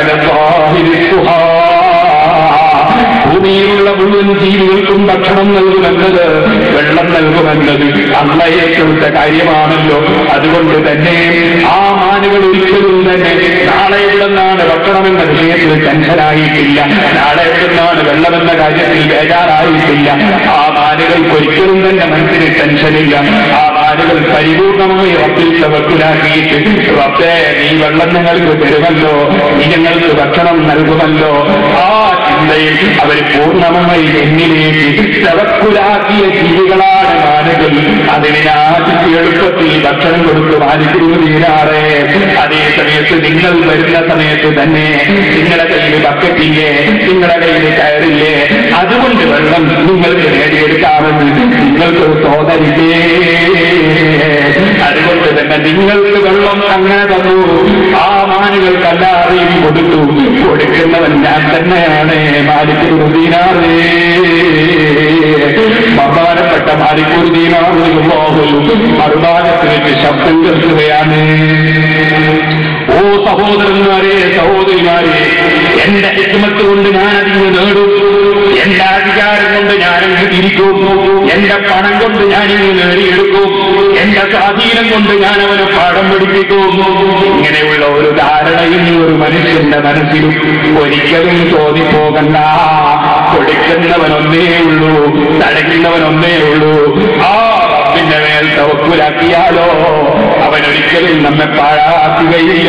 ഭൂമിയിലുള്ള മുഴുവൻ ജീവികൾക്കും ഭക്ഷണം നൽകുമെന്നത് വെള്ളം നൽകുമെന്നത് അന്നയേറ്റെടുത്ത കാര്യമാണല്ലോ അതുകൊണ്ട് തന്നെ ആ മാനുകൾ ഒരിക്കലും തന്നെ നാളെ എവിടെന്നാണ് ഭക്ഷണമെന്ന വിഷയത്തിൽ ടെൻഷനായിട്ടില്ല നാളെ എവിടെന്നാണ് വെള്ളമെന്ന കാര്യത്തിൽ ബേജാറായിട്ടില്ല ആ മാനുകൾക്ക് ഒരിക്കലും തന്നെ മനസ്സിന് ടെൻഷനില്ല ആ മാനുകൾ പരിപൂർണമായി റബ്ബിൽ തവക്കുലാക്കിയിട്ട് റബ്ബേ നീ വെള്ളം ഞങ്ങൾക്ക് തരുമല്ലോ നീ ഞങ്ങൾക്ക് ഭക്ഷണം നൽകുമല്ലോ ആ ചിന്തയിൽ അവർ പൂർണ്ണമായി എന്നിലേക്ക് തവക്കുലാക്കിയ ജീവികളാണ് മാനുകൾ അതിന് ഞാൻ എളുപ്പത്തിൽ ഭക്ഷണം കൊടുത്ത് മാനിക്കുന്നു തീരാറേ അതേ സമയത്ത് നിങ്ങൾ വരുന്ന സമയത്ത് തന്നെ നിങ്ങളുടെ കയ്യിൽ ബക്കറ്റില്ലേ നിങ്ങളുടെ കയ്യിൽ കയറില്ലേ അതുകൊണ്ട് വെള്ളം നിങ്ങൾക്ക് നേടിയെടുക്കാമെന്ന് നിങ്ങൾക്ക് തോന്നലില്ലേ നിങ്ങൾക്ക് വെള്ളം അങ്ങനെ തന്നു ആ മാനുകൾക്ക് എല്ലാവരെയും കൊടുത്തു കൊടുക്കുന്നവൻ ഞാൻ തന്നെയാണ് മാലിക്കുറുദീനാറേ ബഹുമാനപ്പെട്ട മാലിക്കുറുദീനാറ് മറുഭാഗത്ത് വെച്ച് ശബ്ദം കേൾക്കുകയാണ് ഓ സഹോദരന്മാരെ സഹോദരിമാരെ എന്റെ ഹിക്മത്ത് കൊണ്ട് ഞാൻ അതിന് നേടും എന്റെ അധികാരം കൊണ്ട് ഞാനങ്ങ് തിരിക്കും എന്റെ പണം കൊണ്ട് ഞാനിങ്ങ് നേടിയെടുക്കും എന്റെ സ്വാധീനം കൊണ്ട് ഞാൻ അവനെ പാഠം പഠിപ്പിക്കും ഇങ്ങനെയുള്ള ഒരു ധാരണയും ഒരു മനുഷ്യന്റെ മനസ്സിലും ഒരിക്കലും തോന്നിപ്പോകണ്ട കൊടുക്കുന്നവനൊന്നേ ഉള്ളൂ തടയുന്നവനൊന്നേ ഉള്ളൂ ആ റബ്ബിന്റെ മേൽ തവക്കുലാക്കിയാലോ അവനൊരിക്കലും നമ്മെ പാഴാക്കുകയില്ല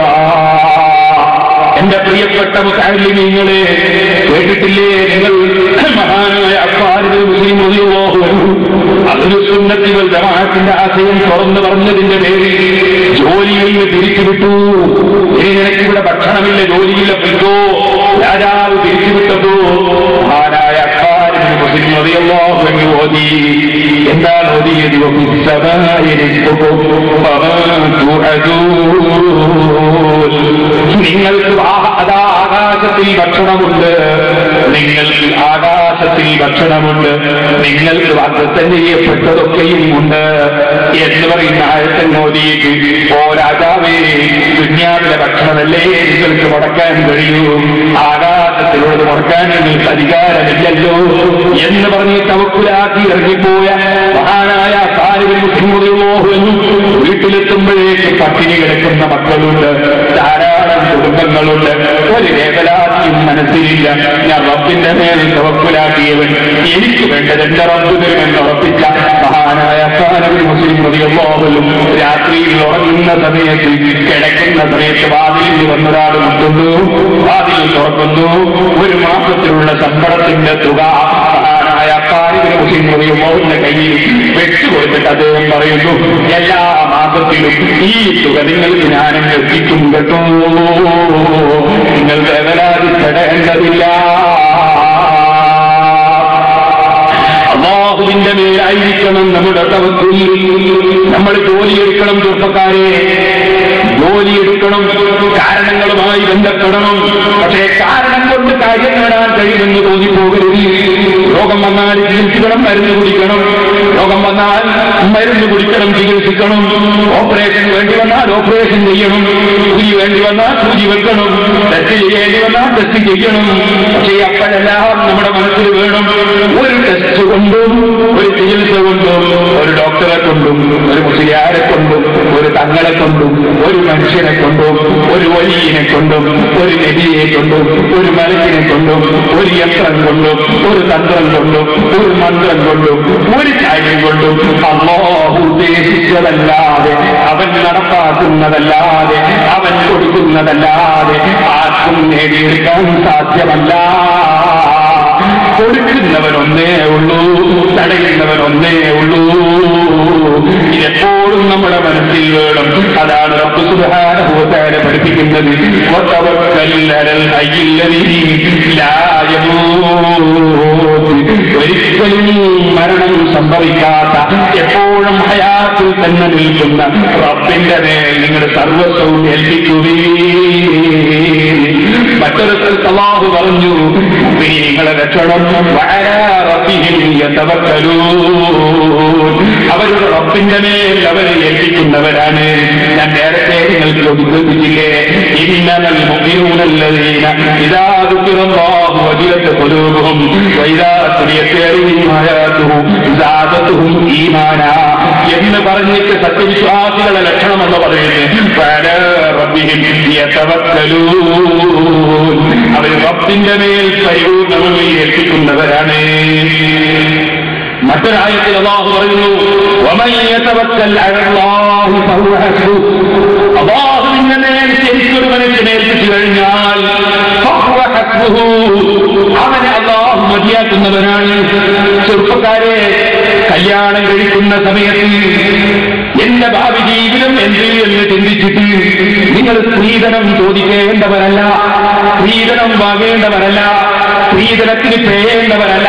എന്റെ പ്രിയപ്പെട്ട മുസാലിമീങ്ങളെ കേട്ടിട്ടില്ലേ നിങ്ങൾ മഹാനായ അപ്പാരിന് മുസ്ലിം അതൊരു സുന്നത്തികൾ ജമാഅത്തിന്റെ ആശയം തുറന്നു പറഞ്ഞതിന്റെ പേരിൽ ജോലിയിൽ നിന്ന് തിരിച്ചുവിട്ടു ഇനി നിനക്കിവിടെ ഭക്ഷണമില്ല ജോലിയില്ല പിടിക്കോ രാജാവ് തിരിച്ചുവിട്ടതോ മഹാനായ അപ്പാരിന് മുസ്ലിം റളിയല്ലാഹു അൻഹു ഓതി എന്താണ് ഓതിയത് നിങ്ങൾക്ക് ആ- അതാ ആകാശത്തിൽ ഭക്ഷണമുണ്ട് നിങ്ങൾക്ക് ആകാശത്തിൽ ഭക്ഷണമുണ്ട് നിങ്ങൾക്ക് വാഗ്ദത്തം ചെയ്യപ്പെട്ടതൊക്കെയും ഉണ്ട് എന്ന് പറയുന്ന ആയത്തൻ മോദിക്ക് ഓ രാജാവേ ദുന്യാവിലെ ഭക്ഷണമല്ലേ നിങ്ങൾക്ക് മുടക്കാൻ കഴിയൂ ആകാശത്തിലുള്ളത് മുടക്കാൻ നിങ്ങൾക്ക് അധികാരമില്ലല്ലോ എന്ന് പറഞ്ഞ് തവക്കുലാക്കി ഇറങ്ങിപ്പോയ മഹാനായ കാലുകളിൽ വീട്ടിലെത്തുമ്പോഴേക്ക് പട്ടിണി കിടക്കുന്ന മക്കളുണ്ട് ധാരാളം കുടുംബങ്ങളുണ്ട് ഒരു വേവലാതിയും മനസ്സിലില്ല ഞാൻ റബ്ബിന്റെ മേൽ തവക്കുലാക്കിയവൻ എനിക്ക് വേണ്ടത് എന്റെ റബ്ബ് തരുമെന്ന് ഉറപ്പിച്ച മഹാനായ കാലങ്ങളിൽ മുസ്ലിം പ്രതിയോലും രാത്രിയിൽ ഉറങ്ങുന്ന സമയത്ത് കിടക്കുന്ന സമയത്ത് വാതിലിൽ വന്നൊരാൾ മുട്ടുന്നു വാതിൽ തുറക്കുന്നു ഒരു മാസത്തിലുള്ള ശമ്പളത്തിന്റെ തുക മഹാനായ കാലിന് മുസ്ലിം പ്രതിയോന്റെ കയ്യിൽ വെച്ചുകൊടുത്തിട്ട് അദ്ദേഹം പറയുന്നു എല്ലാ മാസത്തിലും ഈ തുക നിങ്ങൾക്ക് ഞാനും എത്തിക്കും കേട്ടോ നിങ്ങൾ വേവലാതിപ്പെടേണ്ടതില്ല അള്ളാഹുവിന്റെ മേലായിരിക്കണം നമ്മുടെ തവത്തിൽ നമ്മൾ ജോലിയെടുക്കണം ചെറുപ്പക്കാരെ ജോലിയെടുക്കണം കാരണങ്ങളുമായി ബന്ധപ്പെടണം പക്ഷേ കാരണം കൊണ്ട് കാര്യം നേടാൻ കഴിയുമെന്ന് തോന്നിപ്പോകരുത് രോഗം വന്നാൽ ചികിത്സിക്കണം മരുന്ന് കുടിക്കണം രോഗം വന്നാൽ മരുന്ന് കുടിക്കണം ചികിത്സിക്കണം ഓപ്പറേഷൻ വേണ്ടി വന്നാൽ ഓപ്പറേഷൻ ചെയ്യണം സൂചി വേണ്ടി വന്നാൽ സൂചി വെക്കണം ടെസ്റ്റ് ചെയ്യേണ്ടി വന്നാൽ ടെസ്റ്റ് ചെയ്യണം പക്ഷേ അപ്പോഴെല്ലാം നമ്മുടെ മനസ്സിൽ വേണം ഒരു ടെസ്റ്റ് കൊണ്ടും ഒരു ചികിത്സ കൊണ്ടും ഒരു ഡോക്ടറെ കൊണ്ടും ഒരു മുസ്ലിയാരെ കൊണ്ടും ഒരു തങ്ങളെ കൊണ്ടും ഒരു മനുഷ്യനെ കൊണ്ടും ഒരു വലിയനെ കൊണ്ടും ഒരു നബിയെ കൊണ്ടും ഒരു മലക്കിനെ കൊണ്ടും ഒരു യന്ത്രം കൊണ്ടും ഒരു തന്ത്രം കൊണ്ടും ഒരു മന്ത്രം കൊണ്ടും ഒരു കാര്യം കൊണ്ടും അള്ളാഹു ഉദ്ദേശിച്ചതല്ലാതെ അവൻ നടപ്പാക്കുന്നതല്ലാതെ അവൻ കൊടുക്കുന്നതല്ലാതെ ആർക്കും നേടിയെടുക്കാൻ സാധ്യമല്ല കൊടുക്കുന്നവനൊന്നേ ഉള്ളൂ തടയുന്നവനൊന്നേ ഉള്ളൂ ഇതെപ്പോഴും നമ്മുടെ മനസ്സിൽ വേണം അതാണ് റബ്ബ് സുബ്ഹാനഹു വ തആല പഠിപ്പിക്കുന്നത് വതവക്കൽ അലൽ ഹയ്യില്ലദീ ലാ യമൂത്ത് ഒരിക്കലും മരണം സംഭവിക്കാത്ത എപ്പോഴും ഹയാത്തിൽ തന്നെ നിൽക്കുന്ന റബ്ബിന്റെ മേൽ നിങ്ങൾ സർവസ്വവും ഏൽപ്പിക്കുകയും മറ്റൊരു സ്ഥലത്ത് അള്ളാഹു പറഞ്ഞു നിങ്ങളെ രക്ഷണം വഅലാ റബ്ബിഹിം യതവക്കലൂൻ അവരുടെ റബ്ബിന്റെ മേൽ അവരെ ഏൽപ്പിക്കുന്നവരാണ് ഞാൻ നേരത്തെ നിങ്ങൾക്ക് ഉപദേശിച്ചില്ലേ ഇന്നമൽ മുഅ്മിനൂനല്ലദീന ഇദാ ദുക്കിറല്ലാഹു വജിലത് ഖുലൂബുഹും വഇദാ തുലിയത് അലൈഹിം ആയാതുഹു സാദത്തുഹും ഈമാനാ എന്ന് പറഞ്ഞിട്ട് സത്യവിശ്വാസികളുടെ ലക്ഷണമെന്ന് പറയുന്നത് വഅലാ റബ്ബിഹിം യതവക്കലൂൻ അവർ റബ്ബിന്റെ മേൽ പരിപൂർണ്ണമായി ഏൽപ്പിക്കുന്നവരാണ് മറ്റൊരായത്തിൽ അള്ളാഹു പറയുന്നു "വമൻ യതവക്കൽ അലല്ലാഹി ഫഹുവ ഹസ്ബുഹ്." അള്ളാഹുവിന്റെ മേൽ ശരിക്കൊരു മനുഷ്യനെ ഏൽപ്പിച്ചു കഴിഞ്ഞാൽ ഫഹുവ ഹസ്ബുഹു. അവനെ അള്ളാഹു മതിയാക്കുന്നവനാണ് ചെറുപ്പക്കാരെ കല്യാണം കഴിക്കുന്ന സമയത്ത് എന്റെ ഭാവി ജീവിതം എന്ത് എന്ന് ചിന്തിച്ചിട്ട് നിങ്ങൾ സ്ത്രീധനം ചോദിക്കേണ്ടവരല്ല സ്ത്രീധനം വാങ്ങേണ്ടവരല്ല സ്ത്രീധനത്തിന് പേയേണ്ടവരല്ല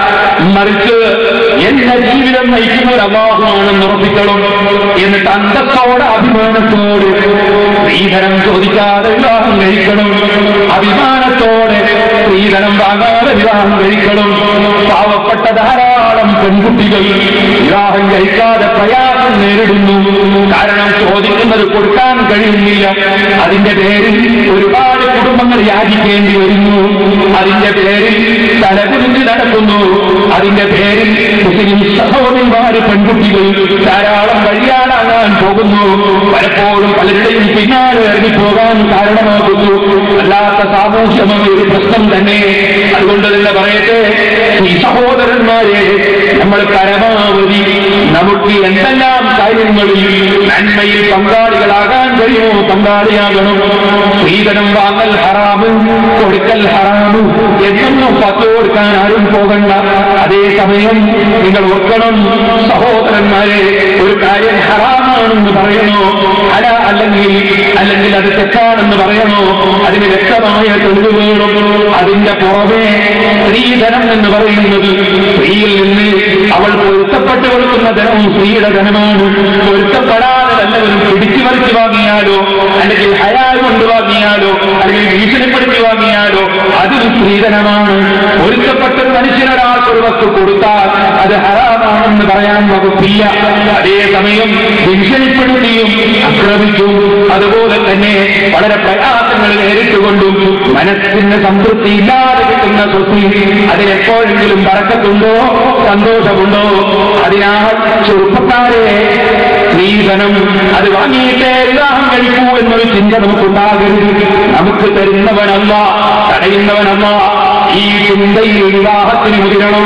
മറിച്ച് എന്റെ ജീവിതം നയിക്കുന്ന ഒരു അള്ളാഹുമാണെന്ന് ഉറപ്പിക്കണം എന്നിട്ട് അന്തത്തോടെ അഭിമാനത്തോടെ സ്ത്രീധനം ചോദിക്കാതെ വിവാഹം കഴിക്കണം അഭിമാനത്തോടെ സ്ത്രീധനം വാങ്ങാതെ വിവാഹം കഴിക്കണം പാവപ്പെട്ട ധാരാളം പെൺകുട്ടികൾ വിവാഹം കഴിക്കാതെ പ്രയാസം നേരിടുന്നു കാരണം ചോദിക്കുന്നത് കൊടുക്കാൻ കഴിയുന്നില്ല അതിന്റെ പേരിൽ ഒരുപാട് കുടുംബങ്ങൾ യാചിക്കേണ്ടി വരുന്നു അതിന്റെ പേരിൽ തലകുനിച്ച് നടക്കുന്നു അതിന്റെ പേരിൽ മുസ്ലിം സഹോദരിമാര് പെൺകുട്ടികൾ ധാരാളം വഴിയാടാകാൻ പോകുന്നു പലപ്പോഴും പലരുടെയും പിന്നാലെ ഇറങ്ങി പോകാൻ കാരണമാകുന്നു അല്ലാത്ത സാമൂഹ്യമായ ഒരു പ്രശ്നം തന്നെ അതുകൊണ്ട് തന്നെ പറയട്ടെ ഈ സഹോദരന്മാരെ നമ്മൾ പരമാവധി നമുക്ക് എന്തെല്ലാം കാര്യങ്ങളിൽ നന്മയിൽ പങ്കാളികളാകാൻ കഴിയുമോ പങ്കാളിയാകണം സ്ത്രീധനം വാങ്ങൽ ഹറാമ് കൊടുക്കൽ ഹറാമ് എന്നൊന്നും പത്ത് കൊടുക്കാൻ ആരും പോകണ്ട അതേസമയം നിങ്ങൾ ഓർക്കണം സഹോദരന്മാരെ ഒരു കാര്യം ഹറാമാണെന്ന് പറയണോ അല അല്ലെങ്കിൽ അല്ലെങ്കിൽ അത് തെറ്റാണെന്ന് പറയണോ അതിന് വ്യക്തമായ തെളിവ് വേണം അതിന്റെ പുറമെ സ്ത്രീധനം എന്ന് പറയുന്നത് സ്ത്രീയിൽ നിന്ന് അവൾ പൊരുത്തപ്പെട്ടു കൊടുക്കുന്ന ധനവും സ്ത്രീയുടെ ധനമാണ് പൊരുത്തപ്പെടാതെ വല്ലവരും പിടിച്ചു പറിച്ചു വാങ്ങിയാലോ അല്ലെങ്കിൽ ഹയാൽ കൊണ്ട് വാങ്ങിയാലോ അല്ലെങ്കിൽ ഭീഷണിപ്പെടുത്തി വാങ്ങിയാലോ അതും സ്ത്രീധനമാണ് പൊരുത്തപ്പെട്ട ഒരു മനുഷ്യനൊരാൾക്ക് ഒരു വസ്തു കൊടുത്താൽ അത് ഹറാമാണെന്ന് പറയാൻ വകുപ്പില്ല അതേസമയം ഭീഷണിപ്പെടുത്തിയും ആക്രമിച്ചും അതുപോലെ തന്നെ വളരെ പ്രയാസങ്ങൾ നേരിട്ടുകൊണ്ടും മനസ്സിന് സംതൃപ്തി ഇല്ലാതെ കിട്ടുന്ന സ്വത്തിൽ അതിലെപ്പോഴെങ്കിലും പറക്കത്തുണ്ടോ സന്തോഷമുണ്ടോ അതിനാൽ ചെറുപ്പക്കാരെ സ്ത്രീധനം അത് വാങ്ങിയിട്ടേ വിവാഹം കഴിക്കൂ എന്നൊരു ചിന്ത നമുക്കുണ്ടാകരുത് നമുക്ക് തരുന്നവനല്ല തടയുന്നവനല്ല ഈ ചിന്തയിൽ വിവാഹത്തിന് മുതിരണം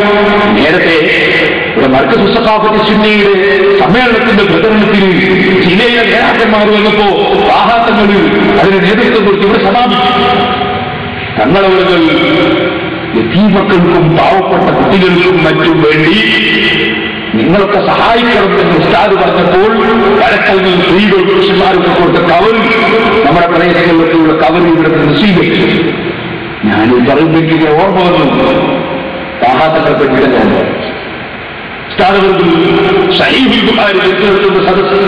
നേരത്തെ ഇവിടെ മർക്ക് സുസഖാഫത്ത് സുന്നയുടെ സമ്മേളനത്തിന്റെ പ്രചരണത്തിന് ജില്ലയിലെ നേതാക്കന്മാർ വന്നപ്പോ വാഹാത്തങ്ങളിൽ അതിന് നേതൃത്വം കൊടുത്ത് ഇവിടെ സമാപിച്ചു തങ്ങളവരുകൾ യതീമക്കൾക്കും പാവപ്പെട്ട കുട്ടികൾക്കും മറ്റും വേണ്ടി നിങ്ങളൊക്കെ സഹായിക്കണം എന്ന് ഉസ്താദ് പറഞ്ഞപ്പോൾ വഴക്കൽ സ്ത്രീകൾ പുരുഷന്മാർക്ക് കൊടുത്ത കവർ നമ്മുടെ പ്രദേശങ്ങളിലൊക്കെയുള്ള കവർ ഇവിടെ നിന്ന് സ്വീകരിച്ചു ഞാൻ ഈ പറയുമ്പോഴേക്ക് ഓർമ്മ വന്നു പാഹാത്തങ്ങളെ പറ്റിയിട്ടാണ് ഉസ്താദവർക്ക് സഹീബുൽ ബുഖാരി തിരഞ്ഞെടുക്കുന്ന സദസ്സ്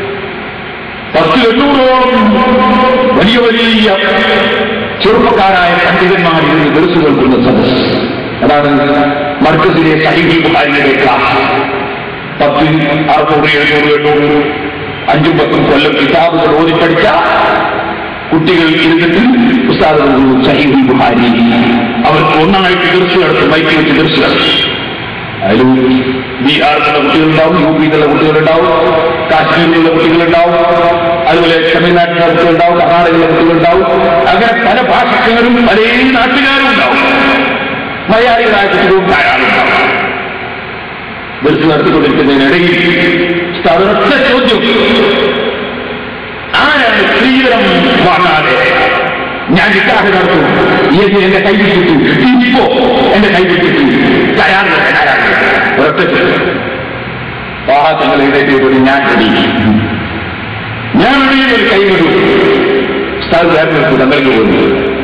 പത്ത് എണ്ണൂറോളം വലിയ വലിയ ചെറുപ്പക്കാരായ പണ്ഡിതന്മാർ ഇരുന്ന് ദർശനം കേൾക്കുന്ന സദസ് അതാണ് മർക്കസിലെ സഹീബുൽ ബുഖാരിയുടെ ക്ലാസ് പത്ത് അറുന്നൂറ് എഴുന്നൂറ് എണ്ണൂറ് അഞ്ചും പത്തും കൊല്ലം കിതാബുകൾ ഓതി പഠിച്ച കുട്ടികൾ ഇരുന്നിട്ട് ഉസ്താദ് സഹീബുൽ ബുഖാരി അവർക്ക് ഒന്നായിട്ട് ദർശനം നടത്തും ബൈക്ക് വെച്ച് ദർശനം നടത്തും അതിലും ബീഹാറിലുള്ള കുട്ടികളുണ്ടാവും യു പിയിലുള്ള കുട്ടികളുണ്ടാവും കാശ്മീരിലുള്ള കുട്ടികളുണ്ടാവും അതുപോലെ തമിഴ്നാട്ടിലുള്ള കുട്ടികളുണ്ടാവും കർണാടകയിലെ കുട്ടികളുണ്ടാവും അങ്ങനെ പല ഭാഷക്കാരും പല നാട്ടുകാരും ഉണ്ടാവും മലയാളികളായ കുട്ടികളും ധാരാളം ഉണ്ടാവും ദർശനം നടത്തിക്കൊണ്ടിരിക്കുന്നതിനിടയിൽ ഒറ്റ ചോദ്യം ആരാണ് സ്ത്രീധനം വാങ്ങാതെ ഞാൻ നിക്കാഹ് നടത്തും എന്ന് എന്റെ കൈ വിട്ടിട്ടു ഇപ്പോ എന്റെ കൈ വിട്ടിട്ടു തയ്യാറില്ല തയ്യാറില്ല ഒരൊറ്റ ചോദ്യം വാഹനങ്ങൾ എഴുതേറ്റ് ഞാൻ റെഡി ഞാൻ റെഡിയിൽ ഒരു കൈ വിടൂ സ്ഥലത്ത് വേറെ തങ്ങൾക്ക് പോകുന്നു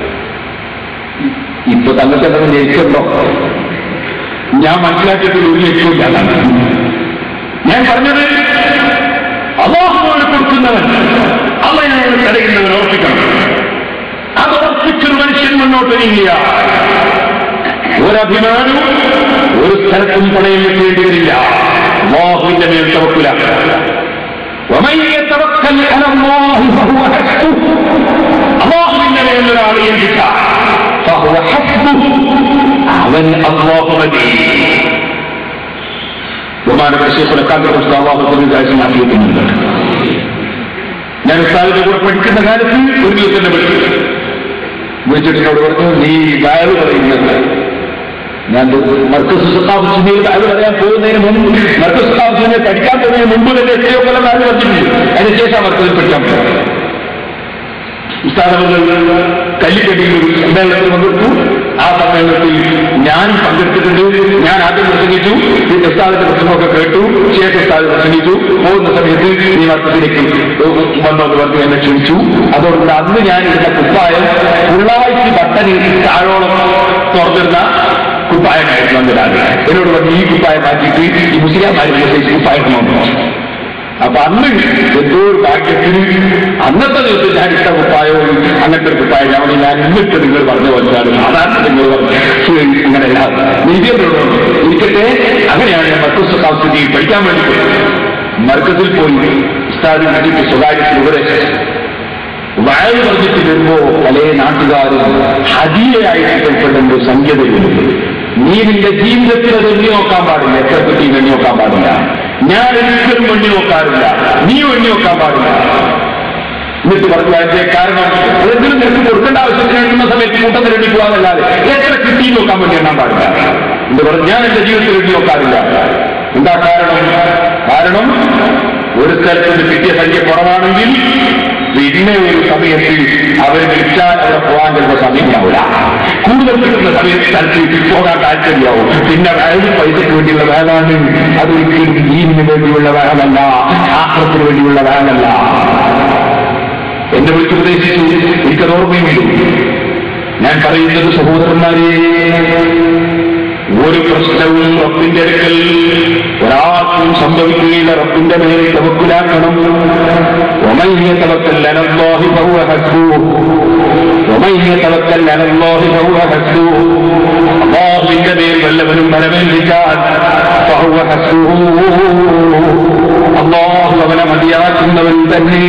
ഇപ്പൊ തങ്ങൾക്ക് എന്തെങ്കിലും ജയിച്ചല്ലോ ഞാൻ മനസ്സിലാക്കിയിട്ടുള്ള ഒരു ലക്ഷ്യമില്ല അതാണ്. ഞാൻ പറഞ്ഞത് അള്ളാഹുവോട് കൊടുക്കുന്നവൻ അള്ളയാണ് തടയുന്നവൻ ഓർപ്പിക്കണം അത് ഉറപ്പിച്ചൊരു മനുഷ്യൻ മുന്നോട്ട് നീങ്ങിയ ഒരഭിമാനവും ഒരു സ്ഥലത്തും പണയം വെക്കേണ്ടി വരില്ല അള്ളാഹുവിന്റെ മേൽ തവക്കുല ومن يتوكل على الله فهو حسبه അള്ളാഹുവിന്റെ മേൽ ഒരാൾ ഏൽപ്പിച്ച فهو حسبه അവൻ അള്ളാഹു മതി ബഹുമാനപ്പെട്ട ശേഖുലെ കാന്തപുസ്ത അള്ളാഹു ദീർഘായുസമാക്കിയിട്ടുണ്ട് ഞാൻ ഉസ്താദിന്റെ കൂടെ പഠിക്കുന്ന കാലത്ത് ഒരു ദിവസം എന്നെ വിളിച്ചു വിളിച്ചിട്ട് എന്നോട് പറഞ്ഞു നീ വയറ് പറയുന്നത് ഞാൻ മർക്കസ് സ്ഥാപിച്ചിൽ വയറ് പറയാൻ പോകുന്നതിന് മുമ്പ് മർക്കസ് സ്ഥാപിച്ചിനെ പഠിക്കാൻ പോകുന്നതിന് മുമ്പ് തന്നെ എത്രയോ കൊല്ലം വയറ് പറഞ്ഞിട്ടുണ്ട് അതിന് ശേഷം മർക്കസിൽ പഠിക്കാൻ പോകും ഉസ്താദവர்கள் കല്ലിക്കടിയിൽ ഒരു സമ്മേളനത്തിൽ പങ്കെടുത്തു ആ സമ്മേളനത്തിൽ ഞാൻ പങ്കെടുത്തിട്ടുണ്ട് ഞാൻ ആദ്യം പ്രസംഗിച്ചു ഈ ഉസ്താദിന്റെ പ്രസംഗമൊക്കെ കേട്ടു ശേഷം ഉസ്താദ് പ്രസംഗിച്ചു പോകുന്ന സമയത്ത് ഈ വർഷത്തിലേക്ക് വന്നോന്ന് പറഞ്ഞ് എന്നെ ക്ഷണിച്ചു അതോടുകൂടി അന്ന് ഞാൻ ഇരുന്ന കുപ്പായം ഫുള്ളായിട്ട് ബട്ടന് താഴോളം തുറന്നിരുന്ന കുപ്പായമായിരുന്നു വന്നിടാതെ എന്നോട് പറഞ്ഞു ഈ കുപ്പായം മാറ്റിയിട്ട് ഈ മുസ്ലിംമാരുടെ സൈസ് കുപ്പായം നോക്കണം അപ്പൊ അന്ന് എന്തോ ഒരു ഭാഗ്യത്തിന് അന്നത്തെ ദിവസം ഞാൻ ഇട്ട കുപ്പായവും അങ്ങനത്തെ ഒരു കുപ്പായം ഞാൻ പറഞ്ഞു, ഞാൻ ഇന്നിട്ട് നിങ്ങൾ പറഞ്ഞു വച്ചാൽ സാധാരണ നിങ്ങൾ പറഞ്ഞു അങ്ങനെയല്ല നീതിയോട് ഇരിക്കട്ടെ അങ്ങനെയാണ് ഞാൻ മർക്കസ് സംസ്കൃതി പഠിക്കാൻ വേണ്ടി പോയത് മർക്കസിൽ പോയി ഉസ്താദിന് വേണ്ടിയിട്ട് സ്വകാര്യത്തിൽ ഉപദേശിച്ചു വയൽ പറഞ്ഞിട്ട് വരുമ്പോ പല നാട്ടുകാരും ഹദിയയായിട്ട് ഉൾപ്പെടുന്ന ഒരു സംഖ്യതയുണ്ട് നീ നിന്റെ ജീവിതത്തിൽ അത് എണ്ണി നോക്കാൻ പാടില്ല എത്ര കുട്ടി എണ്ണി നോക്കാൻ പാടില്ല ഞാൻ ഒരിക്കലും എണ്ണി നോക്കാറില്ല നീ എണ്ണി നോക്കാൻ പാടില്ല എന്നിട്ട് പറഞ്ഞു അതിന്റെ കാരണം അതെന്തിനും നിനക്ക് കൊടുക്കേണ്ട ആവശ്യത്തിന് എണ്ണുന്ന സമയത്ത് കൂട്ടത്തിൽ എണ്ണി പോകാന്നല്ലാതെ എത്ര കിട്ടി നോക്കാൻ വേണ്ടി എണ്ണാൻ പാടില്ല എന്ന് പറഞ്ഞു ഞാൻ എന്റെ ജീവിതത്തിൽ എണ്ണി നോക്കാറില്ല എന്താ കാരണം കാരണം ഒരു സ്ഥലത്ത് നിന്ന് കിട്ടിയ സംഖ്യ കുറവാണെങ്കിൽ പിന്നെ ഒരു സമയത്ത് അവർ വിളിച്ചാൽ അവിടെ പോകാൻ ചിലപ്പോൾ സമയമാവില്ല കൂടുതൽ കിട്ടുന്ന സമയത്ത് സ്ഥലത്ത് പോകാൻ താല്പര്യമാവും പിന്നെ വയലിൽ പൈസയ്ക്ക് വേണ്ടിയുള്ള വേലാണ് അതൊരിക്കലും ദീനിന് വേണ്ടിയുള്ള വേലമല്ല ശാസ്ത്രത്തിന് വേണ്ടിയുള്ള വേലമല്ല എന്നെ വിളിച്ച് ഉപദേശിച്ചു എനിക്കത് ഓർമ്മയുണ്ട് ഞാൻ പറയുന്നത് സഹോദരന്മാരെ ഒരു പ്രശ്നവും റബ്ബിന്റെ അടുക്കൽ ഒരാൾക്കും സംഭവിക്കുകയില്ല റബ്ബിന്റെ മേലെ തവക്കുലാക്കണം ومن يتوكل على الله فهو حسبه ومن يتوكل على الله فهو حسبه അള്ളാഹുവിന്റെ മേൽ വല്ലവനും ബലമേൽപ്പിച്ചാൽ فهو حسبه അള്ളാഹു അവനെ മതിയാക്കുന്നവൻ തന്നെ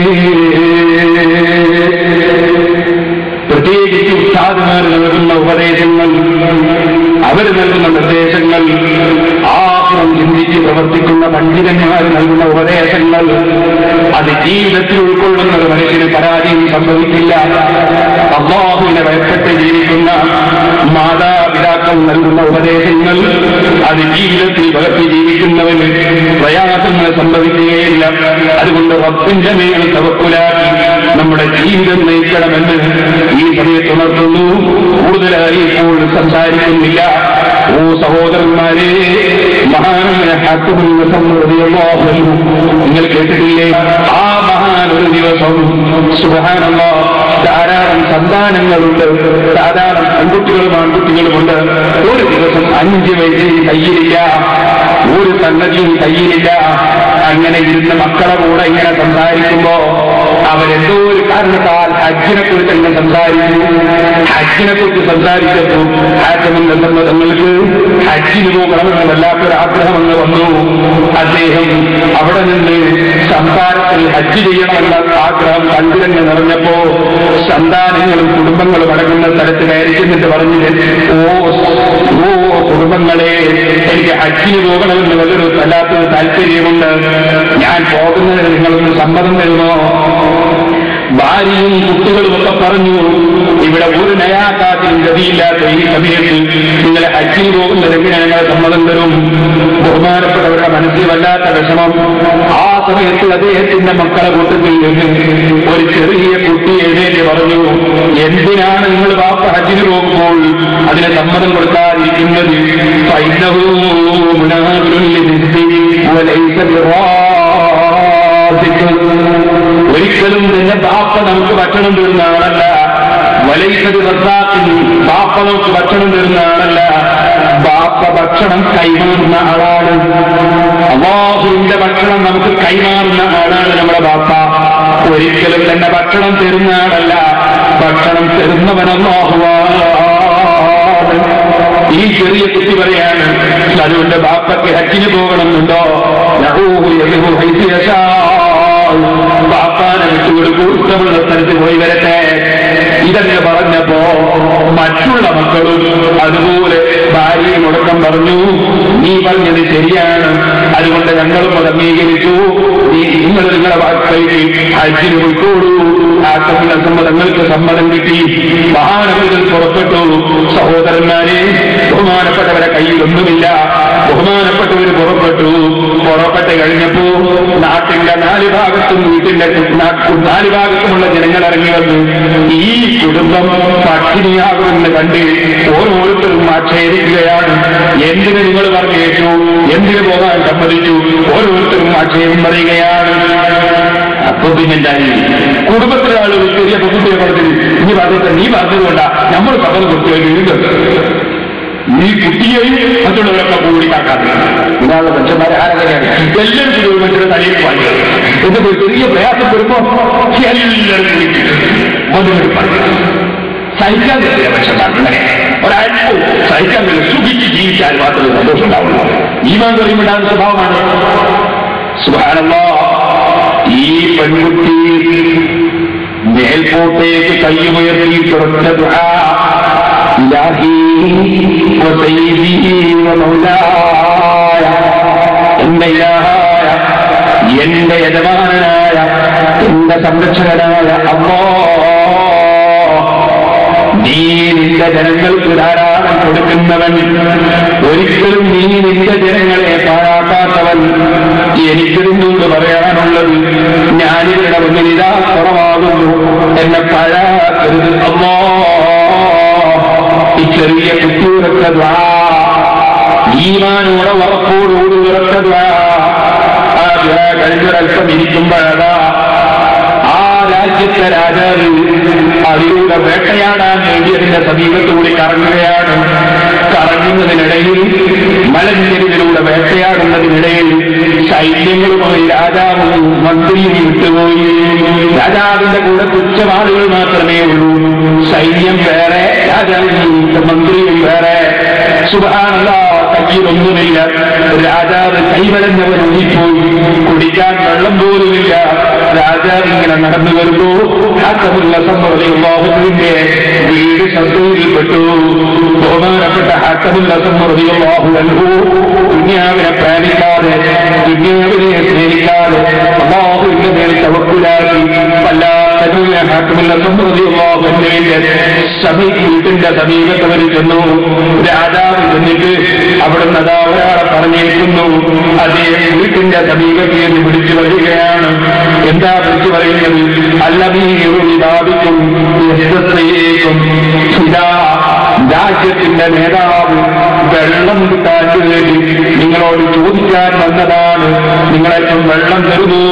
പ്രത്യേകിച്ച് ഉസ്താദുമാർ നൽകുന്ന ഉപദേശങ്ങൾ അവർ നൽകുന്ന നിർദ്ദേശങ്ങൾ ആഹ്റം ചിന്തിച്ച് പ്രവർത്തിക്കുന്ന പണ്ഡിതന്മാർ നൽകുന്ന ഉപദേശങ്ങൾ അത് ജീവിതത്തിൽ ഉൾക്കൊള്ളുന്ന ഒരു മനുഷ്യന് പരാജയം സംഭവിക്കില്ല അള്ളാഹുവിനെ ഭയപ്പെട്ട് ജീവിക്കുന്ന മാതാപിതാക്കൾ നൽകുന്ന ഉപദേശങ്ങൾ അത് ജീവിതത്തിൽ പകർത്തി ജീവിക്കുന്നവന് പ്രയാസങ്ങൾ സംഭവിക്കുകയില്ല അതുകൊണ്ട് റബ്ബിന്റെ മേൽ തവക്കുലാക്കി നമ്മുടെ ജീവിതം നയിക്കണമെന്ന് ഈ സമയത്ത് ഉണർത്തുന്നു കൂടുതലായി ഇപ്പോൾ സംസാരിക്കുന്നില്ല ഓ സഹോദരന്മാരെ മഹാനായ ഹാക്കുമെന്ന് സമ്മതിയല്ലോ നിങ്ങൾ കേട്ടിട്ടില്ലേ ആ മഹാൻ ഒരു ദിവസം സുഹാനല്ലോ ധാരാളം സന്താനങ്ങളുണ്ട് ധാരാളം പെൺകുട്ടികളും ആൺകുട്ടികളുമുണ്ട് ഒരു ദിവസം അഞ്ച് വയസ്സിൽ കയ്യിലില്ല ഒരു സംഗതിയും കയ്യിലില്ല അങ്ങനെ ഇരുന്ന് മക്കളെ കൂടെ ഇങ്ങനെ സംസാരിക്കുമ്പോ അവരെന്തോ ഒരു കാരണത്താൽ ഹജ്ജിനെ കുറിച്ച് തന്നെ സംസാരിച്ചു ഹജ്ജിനെ കുറിച്ച് സംസാരിച്ചപ്പോൾ ഹാജമെന്ന് തങ്ങൾക്ക് ഹജ്ജിന് പോകണമെന്ന് വല്ലാത്തൊരു ആഗ്രഹം അങ്ങ് വന്നു അദ്ദേഹം അവിടെ നിന്ന് സംസാരത്തിൽ ഹജ്ജ് ചെയ്യണമെന്ന ആഗ്രഹം കണ്ടുതന്നെ നിറഞ്ഞപ്പോ സന്താനങ്ങളും കുടുംബങ്ങളും അടങ്ങുന്ന സ്ഥലത്ത് കയറി ചെന്നിട്ട് പറഞ്ഞു ഓ ഓ കുടുംബങ്ങളെ എനിക്ക് ഹജ്ജിന് പോകണമെന്ന് വലിയൊരു വല്ലാത്തൊരു താല്പര്യമുണ്ട് ഞാൻ പോകുന്നതിന് നിങ്ങളൊന്ന് സമ്മതം തരുമോ ഭാര്യയും കുട്ടികളും ഒക്കെ പറഞ്ഞു ഇവിടെ ഒരു നയാക്കാത്തിനും ഗതിയില്ലാത്ത ഈ സമയത്ത് നിങ്ങളെ ഹജ്ജിന് പോകുന്നത് എങ്ങനെ ഞങ്ങളെ സമ്മതം തരും ബഹുമാനപ്പെട്ടവരുടെ മനസ്സിൽ വല്ലാത്ത വിഷമം ആ സമയത്ത് അദ്ദേഹത്തിന്റെ മക്കളെ കൂട്ടത്തിൽ നിന്ന് ഒരു ചെറിയ കുട്ടി എഴുന്നേറ്റ് പറഞ്ഞു എന്തിനാണ് നിങ്ങൾ വാപ്പ ഹജ്ജിന് പോകുമ്പോൾ അതിന് സമ്മതം കൊടുക്കാതിരിക്കുന്നത് فإنه منافر للرزق وليس برازق ഒരിക്കലും നിന്റെ ബാപ്പ നമുക്ക് ഭക്ഷണം തരുന്ന ആളല്ല വലൈസത് റസാക്കിന് ബാപ്പ നമുക്ക് ഭക്ഷണം തരുന്ന ആളല്ല ബാപ്പ ഭക്ഷണം കൈമാറുന്ന ആളാണ് അള്ളാഹുവിന്റെ ഭക്ഷണം നമുക്ക് കൈമാറുന്ന ആളാണ് നമ്മുടെ ബാപ്പ ഒരിക്കലും തന്നെ ഭക്ഷണം തരുന്ന ആളല്ല ഭക്ഷണം തരുന്നവനല്ലാഹുവാണ് ഈ ചെറിയ കുട്ടി പറയാണ് അതുകൊണ്ട് ബാപ്പയ്ക്ക് ഹജ്ജിന് പോകണമെന്നുണ്ടോ യഹൂഹു യഹൂഹു ഹൈസിയശാ ബാപ്പാനെ വിട്ടുകൊടുക്കൂ ഇഷ്ടമുള്ള സ്ഥലത്ത് പോയി വരട്ടെ ഇതങ്ങനെ പറഞ്ഞപ്പോ മറ്റുള്ള മക്കളും അതുപോലെ ഭാര്യയും മുടക്കം പറഞ്ഞു നീ പറഞ്ഞത് ശരിയാണ് അതുകൊണ്ട് ഞങ്ങളും അത് അംഗീകരിച്ചു നീ നിങ്ങൾ നിങ്ങളെ വാർത്തയ്ക്ക് ഹജ്ജിന് പോയിക്കോളൂ ആ സമ്മത സമ്മതങ്ങൾക്ക് സമ്മതം കിട്ടി മഹാനഗരത്തിൽ പുറപ്പെട്ടു സഹോദരന്മാരെ ബഹുമാനപ്പെട്ടവരെ കയ്യിലൊന്നുമില്ല ബഹുമാനപ്പെട്ടവര് പുറപ്പെട്ടു പുറപ്പെട്ട് കഴിഞ്ഞപ്പോ നാട്ടിന്റെ നാല് ഭാഗത്തും വീട്ടിന്റെ നാ- നാല് ഭാഗത്തുമുള്ള ജനങ്ങൾ ഇറങ്ങി വന്നു ഈ കുടുംബം പട്ടിണിയാകുമെന്ന് കണ്ട് ഓരോരുത്തരും ആക്ഷേപിക്കുകയാണ് എന്തിന് നിങ്ങൾ പറഞ്ഞേറ്റു എന്തിന് പോകാൻ സമ്മതിച്ചു ഓരോരുത്തരും ആക്ഷേപം പറയുകയാണ് അപ്പൊ പിന്നെന്തായി കുടുംബത്തിലെ ആള് ഒരു ചെറിയ പെൺകുട്ടിയെ പറഞ്ഞത് നീ പറഞ്ഞത് നീ പറഞ്ഞതുകൊണ്ടാ നമ്മൾ സമ്മതം കൊടുത്തു കഴിഞ്ഞു ഈ കുട്ടിയെയും മറ്റുള്ളവരൊക്കെ കൂടി കാക്കാതെ ഇതാണ് മനുഷ്യന്മാരെ ആരെങ്ങനെയാണ് എല്ലാവരും കൂടി ഒരു മനുഷ്യരുടെ തലയിൽ പാടി എന്നിട്ട് ഒരു ചെറിയ പ്രയാസം വരുമ്പോ എല്ലാവരും കൂടി മധുമെടുപ്പാണ് സഹിക്കാൻ പറ്റിയ മനുഷ്യന്മാർ അങ്ങനെ ഒരല്പവും സഹിക്കാൻ പറ്റില്ല സുഖിച്ച് ജീവിച്ചാൽ മാത്രമേ സന്തോഷം ഉണ്ടാവുള്ളൂ ഈമാൻ പറയുമ്പോഴാണ് സ്വഭാവമാണ് സുഭാനല്ലോ ഈ പെൺകുട്ടി മേൽപോട്ടേക്ക് കൈയുയർത്തിയിട്ടൊരൊറ്റ ദുആ ഇലാഹി വസയ്യിദി വമൗലായ എന്റെ ഇലാഹായ എന്റെ യജമാനനായ എന്റെ സംരക്ഷകനായ അമ്മോ നീ നിന്റെ ജനങ്ങൾക്ക് ധാരാളം കൊടുക്കുന്നവൻ ഒരിക്കലും നീ നിന്റെ ജനങ്ങളെ പാഴാക്കാത്തവൻ എനിക്കിരുന്നുകൊണ്ട് പറയാനുള്ളത് ഞാനിവരുടെ മുന്നിൽ ഇതാ കുറവാകുന്നു എന്നെ പാഴാക്കരുത് അമ്മോ ഈ ചെറിയ കുട്ടിയുറക്ക ഈമാനോടെ ഉറപ്പോടുകൂടി ഉറക്ക ആ ദ്വാ കഴിഞ്ഞൊരൽപ്പം ഇരിക്കുമ്പോഴതാ ആ രാജ്യത്തെ രാജാവ് അതിലൂടെ വേട്ടയാടാൻ വേണ്ടി അതിന്റെ സമീപത്തുകൂടി കറങ്ങുകയാണ് കറങ്ങുന്നതിനിടയിൽ മലഞ്ചെരുവിലൂടെ വേട്ടയാടുന്നതിനിടയിൽ സൈന്യങ്ങളുമായി രാജാവും മന്ത്രിയും വിട്ടുപോയി രാജാവിന്റെ കൂടെ തുച്ഛമാളുകൾ മാത്രമേ ഉള്ളൂ സൈന്യം വേറെ രാജാവും മന്ത്രിയും വേറെ സുബാനല്ല കയ്യിലൊന്നുമില്ല രാജാവ് കൈവലഞ്ഞവർ ഒന്നിപ്പോയി കുടിക്കാൻ വെള്ളം പോലുമില്ല രാജാവ് ഇങ്ങനെ നടന്നു വരുമ്പോ ഹാക്കമുള്ള സമ്മതിയുള്ളാഹുവിന്റെ വീട് ശത്രുവിൽപ്പെട്ടു ബഹുമാനപ്പെട്ട ഹാക്കമുള്ള സമ്മതിയുള്ളാഹു അൻഹു ദുന്യാവിനെ പ്രാപിക്കാതെ ദുന്യാവിനെ സ്നേഹിക്കാതെ അള്ളാഹുവിന്റെ മേൽ തവക്കുലാക്കി വല്ലാത്ത ഹാക്കമുള്ള സമ്മതിയുള്ളാഹുവിന്റെ സമീ വീട്ടിന്റെ സമീപത്ത് അവർ ചെന്നു രാജാവ് ചെന്നിട്ട് അവിടുന്ന് അതാ ഒരാളെ പറഞ്ഞേക്കുന്നു അതേ വീട്ടിന്റെ സമീപത്ത് എന്ന് വിളിച്ചു വരികയാണ് എന്താ വിളിച്ചു പറയുന്നത് അല്ലമീറും ഇതാ രാജ്യത്തിന്റെ നേതാവ് വെള്ളം കിട്ടാൻ വേണ്ടി നിങ്ങളോട് ചോദിക്കാൻ വന്നതാണ് നിങ്ങളേറ്റം വെള്ളം തരുന്നു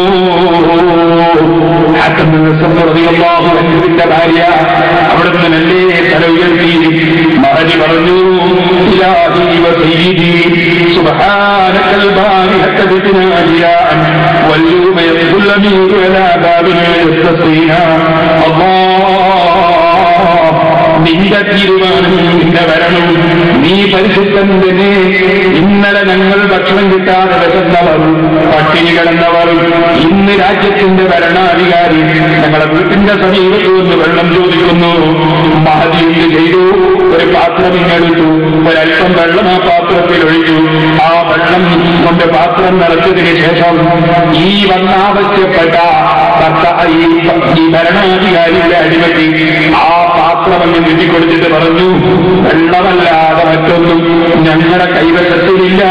ിന്റെ ഭാര്യ അവിടുന്ന് നല്ലേ തല ഉയർത്തി മഹരി പറഞ്ഞു ഇലാഹി വസീദി سبحانك الباري حتى بنا جياء واليوم يدخل الأمير على بابنا يستسقينا الله നിന്റെ തീരുമാനം നിന്റെ വരണം നീ പരിശുദ്ധൻ തന്നെ ഇന്നലെ ഞങ്ങൾ ഭക്ഷണം കിട്ടാതെ വിശന്നവർ പട്ടിണി കിടന്നവർ ഇന്ന് രാജ്യത്തിന്റെ ഭരണാധികാരി ഞങ്ങളെ വീട്ടിന്റെ സമീപത്ത് നിന്ന് വെള്ളം ചോദിക്കുന്നു മഹതി എന്ത് ചെയ്തു ഒരു പാത്രം ഇങ്ങെടുത്തു ഒരല്പം വെള്ളം ആ പാത്രത്തിൽ ഒഴിച്ചു ആ വെള്ളം കൊണ്ട് പാത്രം നിറച്ചതിന് ശേഷം ഈ വന്നാവശ്യപ്പെട്ട ഭർത്ത- ഈ ഈ ഭരണാധികാരിയുടെ അടിമത്തി ആ പാത്രം അങ്ങ് നീട്ടിക്കൊടുത്തിട്ട് പറഞ്ഞു വെള്ളമല്ലാതെ മറ്റൊന്നും ഞങ്ങളുടെ കൈവശത്തിലില്ല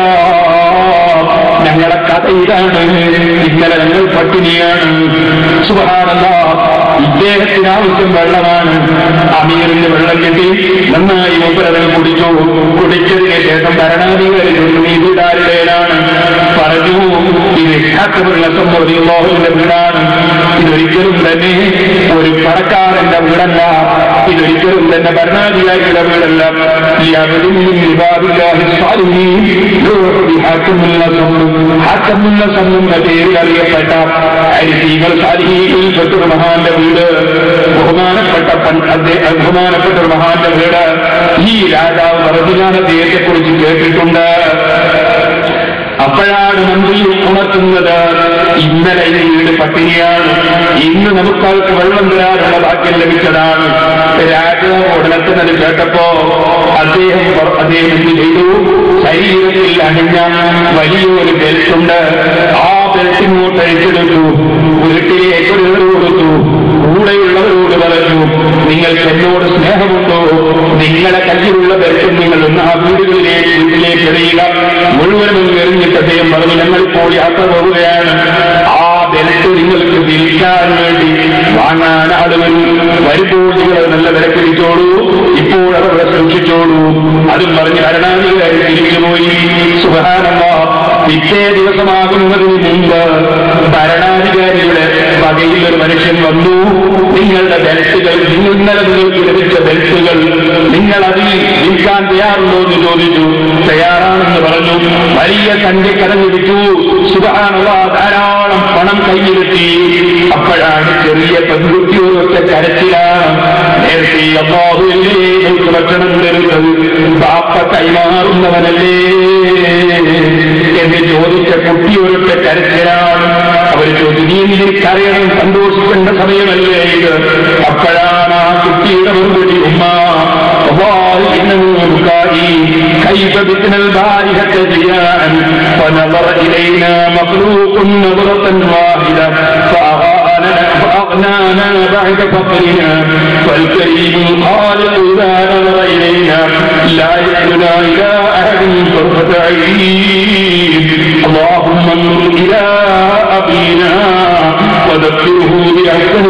ഞങ്ങളുടെ കഥ ഇതാണ് ഇന്നലെ ഞങ്ങൾ പട്ടിണിയാണ് സുഖാനല്ല ഇദ്ദേഹത്തിന് ആവശ്യം വെള്ളമാണ് അമീറിന് വെള്ളം കിട്ടി നന്നായി മൂപ്പരകൾ കുടിച്ചു കുടിച്ചതിന് ശേഷം ഭരണാധികാരി ചോദിച്ചു, ഈ വീടാരുടേതാണ് പറഞ്ഞു ഇത് ഇസ്ഹാഖുള്ള സംഭവിന്റെ വീടാണ് ഇതൊരിക്കലും തന്നെ ഒരു പണക്കാരന്റെ വീടല്ല ഇതൊരിക്കലും തന്നെ ഭരണാധികാരിയുടെ വീടല്ല ഈ അവധിയും വിവാദില്ലാഹി സ്വാലിഹീൻ ഈ ഹാക്കമുള്ള സംഘം ഹാക്കമുള്ള സംഘം എന്ന പേരിൽ അറിയപ്പെട്ട അരിസീകൾ സാലിഹികളിൽ പെട്ടൊരു മഹാന്റെ വീട് ബഹുമാനപ്പെട്ട പൺ- അദ്ദേഹം ബഹുമാനപ്പെട്ട ഒരു മഹാന്റെ വീട് ഈ രാജാവ് പറഞ്ഞു ഞാൻ അദ്ദേഹത്തെ കുറിച്ച് കേട്ടിട്ടുണ്ട് അപ്പോഴാണ് മന്ത്രി ഉണർത്തുന്നത് ഇന്നലെ ഈ വീട് പട്ടിണിയാണ് ഇന്ന് നമുക്കൾക്ക് വെള്ളം തരാനുള്ള ഭാഗ്യം ലഭിച്ചതാണ് രാജാവ് ഉടനെത്തുന്നത് കേട്ടപ്പോ അദ്ദേഹം പറ- അദ്ദേഹം എന്ത് ചെയ്തു ശരീരത്തിൽ അണിഞ്ഞ വലിയൊരു ബെൽറ്റുണ്ട് ആ ബെൽറ്റിങ്ങോട്ട് അഴിച്ചെടുത്തു വീട്ടിലേക്ക് ഒരു ഏറ് കൊടുത്തു കൂടെയുള്ളവരോട് പറഞ്ഞു നിങ്ങൾക്ക് എന്നോട് സ്നേഹമുണ്ടോ നിങ്ങളുടെ കയ്യിലുള്ള ബെൽറ്റും നിങ്ങൾ ഒന്ന് ആ വീടുകളിലേക്ക് വീട്ടിലേക്ക് എറിയുക മുഴുവനും എറിഞ്ഞിട്ട് അദ്ദേഹം പറഞ്ഞു ഞങ്ങളിപ്പോൾ യാത്ര പോവുകയാണ് ആ ബെൽറ്റ് നിങ്ങൾക്ക് വിൽക്കാൻ വേണ്ടി വാങ്ങാൻ ആളുകൾ വരുമ്പോൾ നിങ്ങൾ നല്ല വിലക്ക് വിറ്റോളൂ ഇപ്പോൾ അവരുടെ സൂക്ഷിച്ചോളൂ അതും പറഞ്ഞ് ഭരണാധികാരി തിരിച്ചുപോയി സുഖാനന്ദ പിറ്റേ ദിവസമാകുന്നതിന് മുമ്പ് ഭരണാധികാരിയുടെ വകയിൽ ഒരു മനുഷ്യൻ വന്നു നിങ്ങളുടെ ബെൽറ്റുകൾ നിങ്ങൾ ഇന്നലെ നിങ്ങൾക്ക് ലഭിച്ച ബെൽറ്റുകൾ നിങ്ങൾ അതിൽ വിൽക്കാൻ തയ്യാറുണ്ടോ എന്ന് ചോദിച്ചു തയ്യാറാണെന്ന് പറഞ്ഞു വലിയ സംഖ്യ കടന്നു വിറ്റു സുഖാനുള്ള ധാരാളം പണം കയ്യിലെത്തി അപ്പോഴാണ് ചെറിയ പെൺകുട്ടി ഒറ്റ കരച്ചിലാണ് നേരത്തെ അമ്മാവുമല്ലേ നമുക്ക് ഭക്ഷണം തരുന്നത് ബാപ്പ കൈമാറുന്നവനല്ലേ എന്ന് ചോദിച്ച കുട്ടി ഒരൊറ്റ കരച്ചിലാണ് അവർ ചോദിച്ചു നീ എന്തിന് കരയണം സന്തോഷിക്കേണ്ട സമയമല്ലേ ഇത് അപ്പോഴാണ് ആ കുട്ടിയുടെ മറുപടി ഉമ്മ والله إنه بكائي كيف بتنا البارحة ضياء فنظر إلينا مخلوق نظرة واحدة فأغانا فأغنانا بعد فقرنا فالكريم الخالق إذا نظر إلينا لا يدنا إلى أحد طرفة عين اللهم انظر إلى أبينا وذكره بأحسن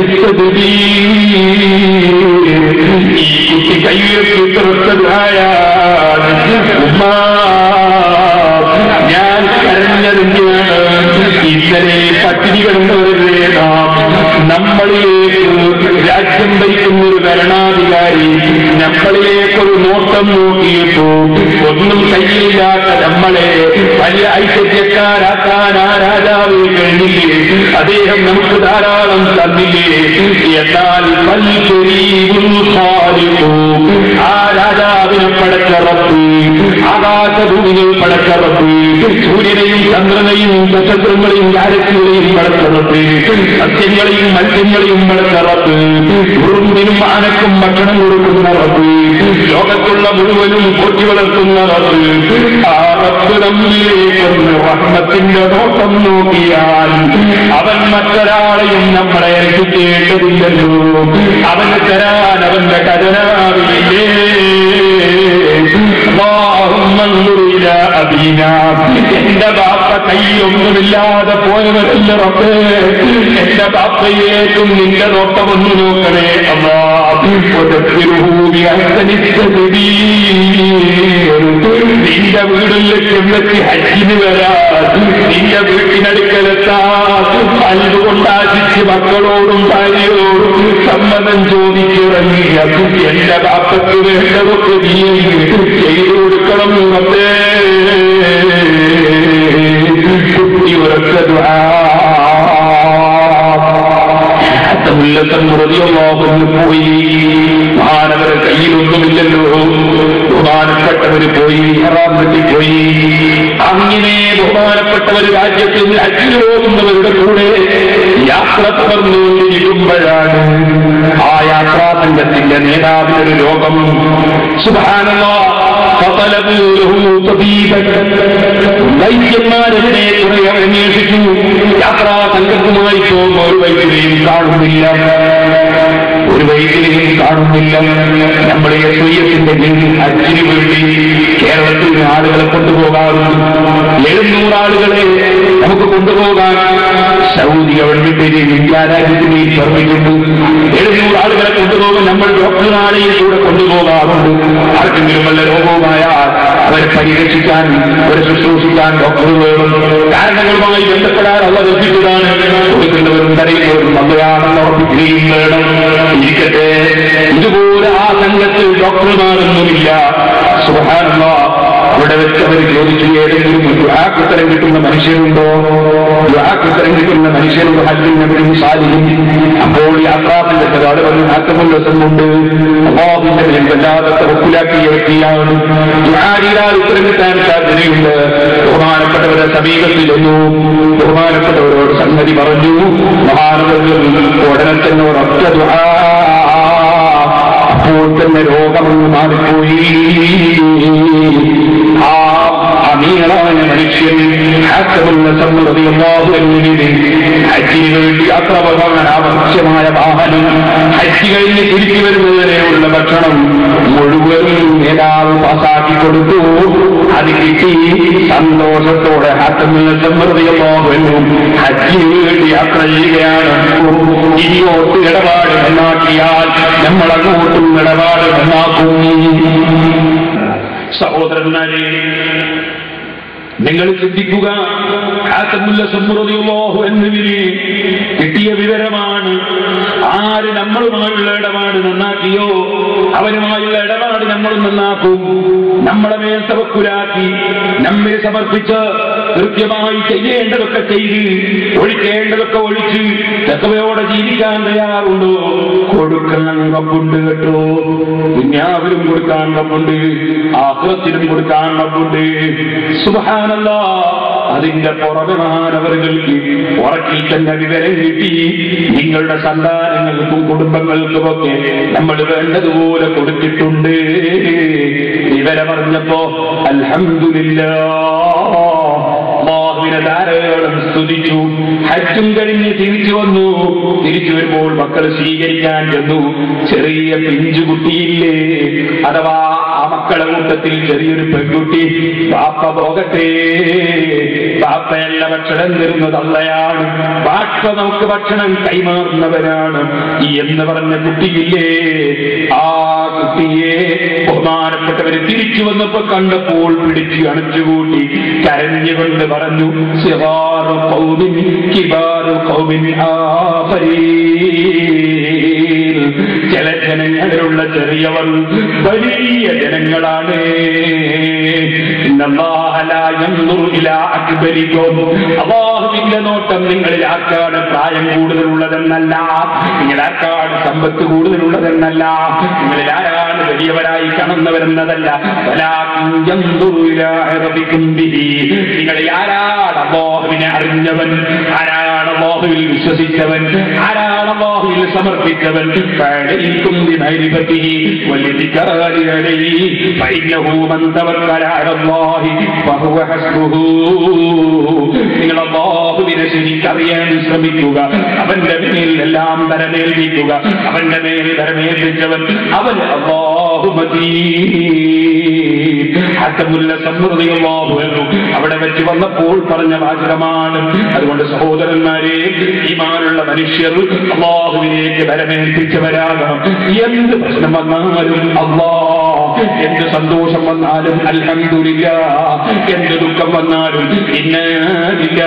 التدبير ഈ കുട്ടി കയ്യെത്തി തുറത്തതായ ഉമ്മ ഞാൻ കരഞ്ഞതിന്റെയാണ് ഇന്നലെ പട്ടിണി കിടന്നവരല്ലേ നാം നമ്മളിലേക്ക് രാജ്യം ഭരിക്കുന്ന ഒരു ഭരണാധികാരി നമ്മളിലേക്കൊരു നോട്ടം നോക്കിയിട്ടു ഒന്നും കയ്യിലില്ലാത്ത നമ്മളെ വലിയ ഐശ്വര്യക്കാരാക്കാൻ ആ രാജാവ് കഴിഞ്ഞില്ലേ അദ്ദേഹം നമുക്ക് ധാരാളം തന്നില്ലേ എന്നാൽ പൽപരീവും ഖാലിഖു. ആ രാജാവിനെ പടച്ചറപ്പ് ആകാശഭൂമികൾ പടച്ചറപ്പ് സൂര്യനെയും ചന്ദ്രനെയും നക്ഷത്രങ്ങളെയും ഗാലക്സികളെയും പടച്ചറപ്പ് സസ്യങ്ങളെയും മത്സ്യങ്ങളെയും പടച്ചറപ്പ് ഉറുമ്പിനും ആനക്കും ഭക്ഷണം കൊടുക്കുന്ന റബ്ബ് ലോകത്തുള്ള മുഴുവനും കൊട്ടി വളർത്തുന്ന റബ്ബ് ആ റബ്ബ് നമ്മിലേക്കൊന്ന് റഹ്മത്തിന്റെ നോട്ടം നോക്കിയാൽ അവൻ മറ്റൊരാളെയും നമ്മളെ രക്ഷിക്കേണ്ടതില്ലല്ലോ അവന് തരാൻ അവന്റെ ഖജനാവില്ലേ اللهم انظر إلى أبينا എന്റെ ബാപ്പ കൈയൊന്നുമില്ലാതെ പോയവരല്ല റബ്ബേ എന്റെ ബാപ്പയേക്കും നിന്റെ നോട്ടമൊന്നു നോക്കണേ അമ്മാ നിന്റെ വീടിൽ ലക്ഷ്യം വെച്ച് ഹജ്ജിന് വരാൻ നിന്റെ വീട്ടിനടുക്കലെത്താൻ അൽകൊണ്ടാശിച്ച് മക്കളോടും ഭാര്യയോടും സമ്മതം ചോദിച്ചിറങ്ങിയ എന്റെ ബാപ്പയ്ക്ക് വേണ്ടതൊക്കെ നീ ചെയ്തു കൊടുക്കണം റബ്ബേ കുട്ടി ഉറച്ച ദുആ മുല്ലത്തമുറതിയൊന്നും പോയി മഹാനവരെ കയ്യിലൊന്നുമില്ലല്ലോ ബഹുമാനപ്പെട്ടവർ പോയി ഹറാം പോയി അങ്ങനെ ബഹുമാനപ്പെട്ടവർ രാജ്യത്തിൽ നിന്ന് അച്ഛന് പോകുന്നവരുടെ കൂടെ യാത്ര തുടർന്നുകൊണ്ടിരിക്കുമ്പോഴാണ് ആ യാത്രാ സംഘത്തിന്റെ നേതാവിനൊരു രോഗം സുധാനമോ വൈദ്യന്മാരെതിരെ കുറെ അന്വേഷിച്ചു യാത്രാ സംഘത്തുമായി പോകുമ്പോൾ ഒരു വൈദ്യരെയും കാണുന്നില്ല ഒരു വൈദ്യരെയും കാണുന്നില്ല നമ്മുടെ സ്വയത്തിന്റെ അച്ഛന് വേണ്ടി കേരളത്തിൽ നിന്ന് ആളുകളെ കൊണ്ടുപോകാറുണ്ട് എഴുന്നൂറ് ആളുകളെ നമുക്ക് കൊണ്ടുപോകാൻ സൗദി ഗവൺമെന്റിന് ഇന്ത്യ രാജ്യത്തിന് പറഞ്ഞിട്ടുണ്ട് എഴുന്നൂറ് ആളുകളെ കൊണ്ടുപോകാൻ നമ്മൾ ഡോക്ടർമാരെയും കൂടെ കൊണ്ടുപോകാറുണ്ട് ആർക്കെങ്കിലും വല്ല രോഗവുമായാൽ അവരെ പരിരക്ഷിക്കാൻ അവരെ ശുശ്രൂഷിക്കാൻ ഡോക്ടർ വേണം കാരണങ്ങളുമായി ബന്ധപ്പെടാൻ അവ വെച്ചിട്ടതാണ് കൊടുക്കേണ്ടവരും തടയുന്നവരും നല്ലതാണെന്ന് ഉറപ്പിക്കുകയും വേണം ഇരിക്കട്ടെ ഇതുപോലെ ആ സംഘത്തിൽ ഡോക്ടർമാരൊന്നുമില്ല സുഹാനുള്ള അവിടെ വെച്ച് അവർ ചോദിച്ചു ഏതെങ്കിലും ദുആക്കുത്തരം കിട്ടുന്ന മനുഷ്യരുണ്ടോ ദുആക്കുത്തരം കിട്ടുന്ന മനുഷ്യരുണ്ട് ഹജ്ജിൽ നബിയും സാലിയും അപ്പോൾ യാത്രാസംഘത്തിൽ അവിടെ ഒരു നാൽപ്പത് ദിവസം കൊണ്ട് അള്ളാഹുവിന്റെ മേൽ വല്ലാതെ തവക്കുലാക്കിയ വ്യക്തിയാണ് ദുആരിയാൽ ഉത്തരം കിട്ടാൻ സാധ്യതയുണ്ട് ബഹുമാനപ്പെട്ടവരെ സമീപത്തിലൊന്നു ബഹുമാനപ്പെട്ടവരോട് സംഗതി പറഞ്ഞു മഹാനവர்கள் ഉടനെ തന്നെ ഒരൊറ്റ ദുആ അപ്പോൾ തന്നെ രോഗമൊന്ന് മാറിപ്പോയി ആ അമീറായ മനുഷ്യൻ ഹാക്കമുള്ള സമ്മതിയാഹുവിന് ഹജ്ജിന് വേണ്ടി യാത്ര പോകാൻ ആവശ്യമായ വാഹനം ഹജ്ജ് കഴിഞ്ഞ് തിരിച്ചു വരുന്നതുവരെയുള്ള ഭക്ഷണം മുഴുവനും നേതാവ് പാസാക്കി കൊടുത്തു അത് കിട്ടി സന്തോഷത്തോടെ ഹാക്കമുള്ള സമ്മതിയാഹുവിനും ഹജ്ജിന് വേണ്ടി യാത്ര ചെയ്യുകയാണ് ഇനിയോട്ട് ഇടപാട് നന്നാക്കിയാൽ നമ്മളങ്ങോട്ടും ഇടപാട് നന്നാക്കും സഹോദരന്മാരെ നിങ്ങൾ ചിന്തിക്കുക ഹാത്തമുല്ല സമ്മുറതിയുള്ളോഹു എന്നിവര് കിട്ടിയ വിവരമാണ് ആര് നമ്മളുമായുള്ള ഇടപാട് നന്നാക്കിയോ അവരുമായുള്ള ഇടപാട് നമ്മൾ നന്നാക്കും നമ്മളെ മേൽ തവക്കുലാക്കി നമ്മെ സമർപ്പിച്ച് കൃത്യമായി ചെയ്യേണ്ടതൊക്കെ ചെയ്ത് ഒഴിക്കേണ്ടതൊക്കെ ഒഴിച്ച് തെക്കവയോടെ ജീവിക്കാൻ തയ്യാറുണ്ടോ കൊടുക്കാൻ റബ്ബുണ്ട് കേട്ടോ ദുന്യാവിലും കൊടുക്കാൻ റബ്ബുണ്ട് ആഹ്ലത്തിനും കൊടുക്കാൻ റബ്ബുണ്ട് സുബഹാനല്ല അതിന്റെ പുറമെ മഹാനവറുകൾക്ക് ഉറക്കിൽ തന്നെ വിവരം കിട്ടി നിങ്ങളുടെ സന്താനങ്ങൾക്കും കുടുംബങ്ങൾക്കുമൊക്കെ നമ്മൾ വേണ്ടതുപോലെ കൊടുത്തിട്ടുണ്ട് വിവരമറിഞ്ഞപ്പോ അൽഹംദുലില്ലാ അള്ളാഹുവിനെ ധാരാളം സ്തുതിച്ചു ഹജ്ജും കഴിഞ്ഞ് തിരിച്ചു വന്നു തിരിച്ചു വരുമ്പോൾ മക്കൾ സ്വീകരിക്കാൻ ചെന്നു ചെറിയ പിഞ്ചുകുട്ടിയില്ലേ അഥവാ ആ മക്കളെ കൂട്ടത്തിൽ ചെറിയൊരു പെൺകുട്ടി ബാപ്പ പോകട്ടെ ബാപ്പയല്ല ഭക്ഷണം തരുന്നത് അല്ലയാണ് ബാപ്പ നമുക്ക് ഭക്ഷണം കൈമാറുന്നവരാണ് എന്ന് പറഞ്ഞ കുട്ടിയില്ലേ ആ കുട്ടിയെ ബഹുമാനപ്പെട്ടവര് തിരിച്ചു വന്നപ്പോ കണ്ടപ്പോൾ പിടിച്ച് അണച്ചുകൂട്ടി കരഞ്ഞുകൊണ്ട് പറഞ്ഞു സിഹാറു കൗമിൻ കിബാറു കൗമിൻ ആഫരീൻ ചില ജനങ്ങളിലുള്ള ചെറിയവർ വലിയ ജനങ്ങളാണ് അള്ളാഹുവിന്റെ നോട്ടം നിങ്ങളിൽ ആർക്കാണ് പ്രായം കൂടുതലുള്ളതെന്നല്ല നിങ്ങൾ ആർക്കാണ് സമ്പത്ത് കൂടുതലുള്ളതെന്നല്ല നിങ്ങളിൽ ആരാണ് വലിയവരായി കാണുന്നവരെന്നതല്ല നിങ്ങളിൽ ആരാണ് അള്ളാഹുവിനെ അറിഞ്ഞവൻ ആരാണ് അള്ളാഹുവിൽ വിശ്വസിച്ചവൻ ആരാണ് അള്ളാഹുവിൽ സമർപ്പിച്ചവൻ فعليكم بمعرفته والذكر عليه فإنه من توكل على الله فهو حسبه നിങ്ങൾ അള്ളാഹുവിനെ ശരിക്കറിയാൻ ശ്രമിക്കുക അവന്റെ മേൽ എല്ലാം തരമേൽപ്പിക്കുക അവന്റെ മേൽ തരമേൽപ്പിച്ചവൻ അവൻ അള്ളാഹു മതി ഹക്കമുല്ല സമൃദ്ധിയുള്ളാഹുവെന്നു അവിടെ വെച്ച് വന്നപ്പോൾ പറഞ്ഞ വാചകമാണ് അതുകൊണ്ട് സഹോദരന്മാരെ ഈമാനുള്ള മനുഷ്യർ അള്ളാഹുവിനേക്ക് വരമേൽപ്പിച്ചവരാകാം എന്ത് പ്രശ്നം വന്നാലും അള്ളാ എന്ത് സന്തോഷം വന്നാലും അൽഹംദുലില്ല എന്ത് ദുഃഖം വന്നാലും ഇന്നില്ല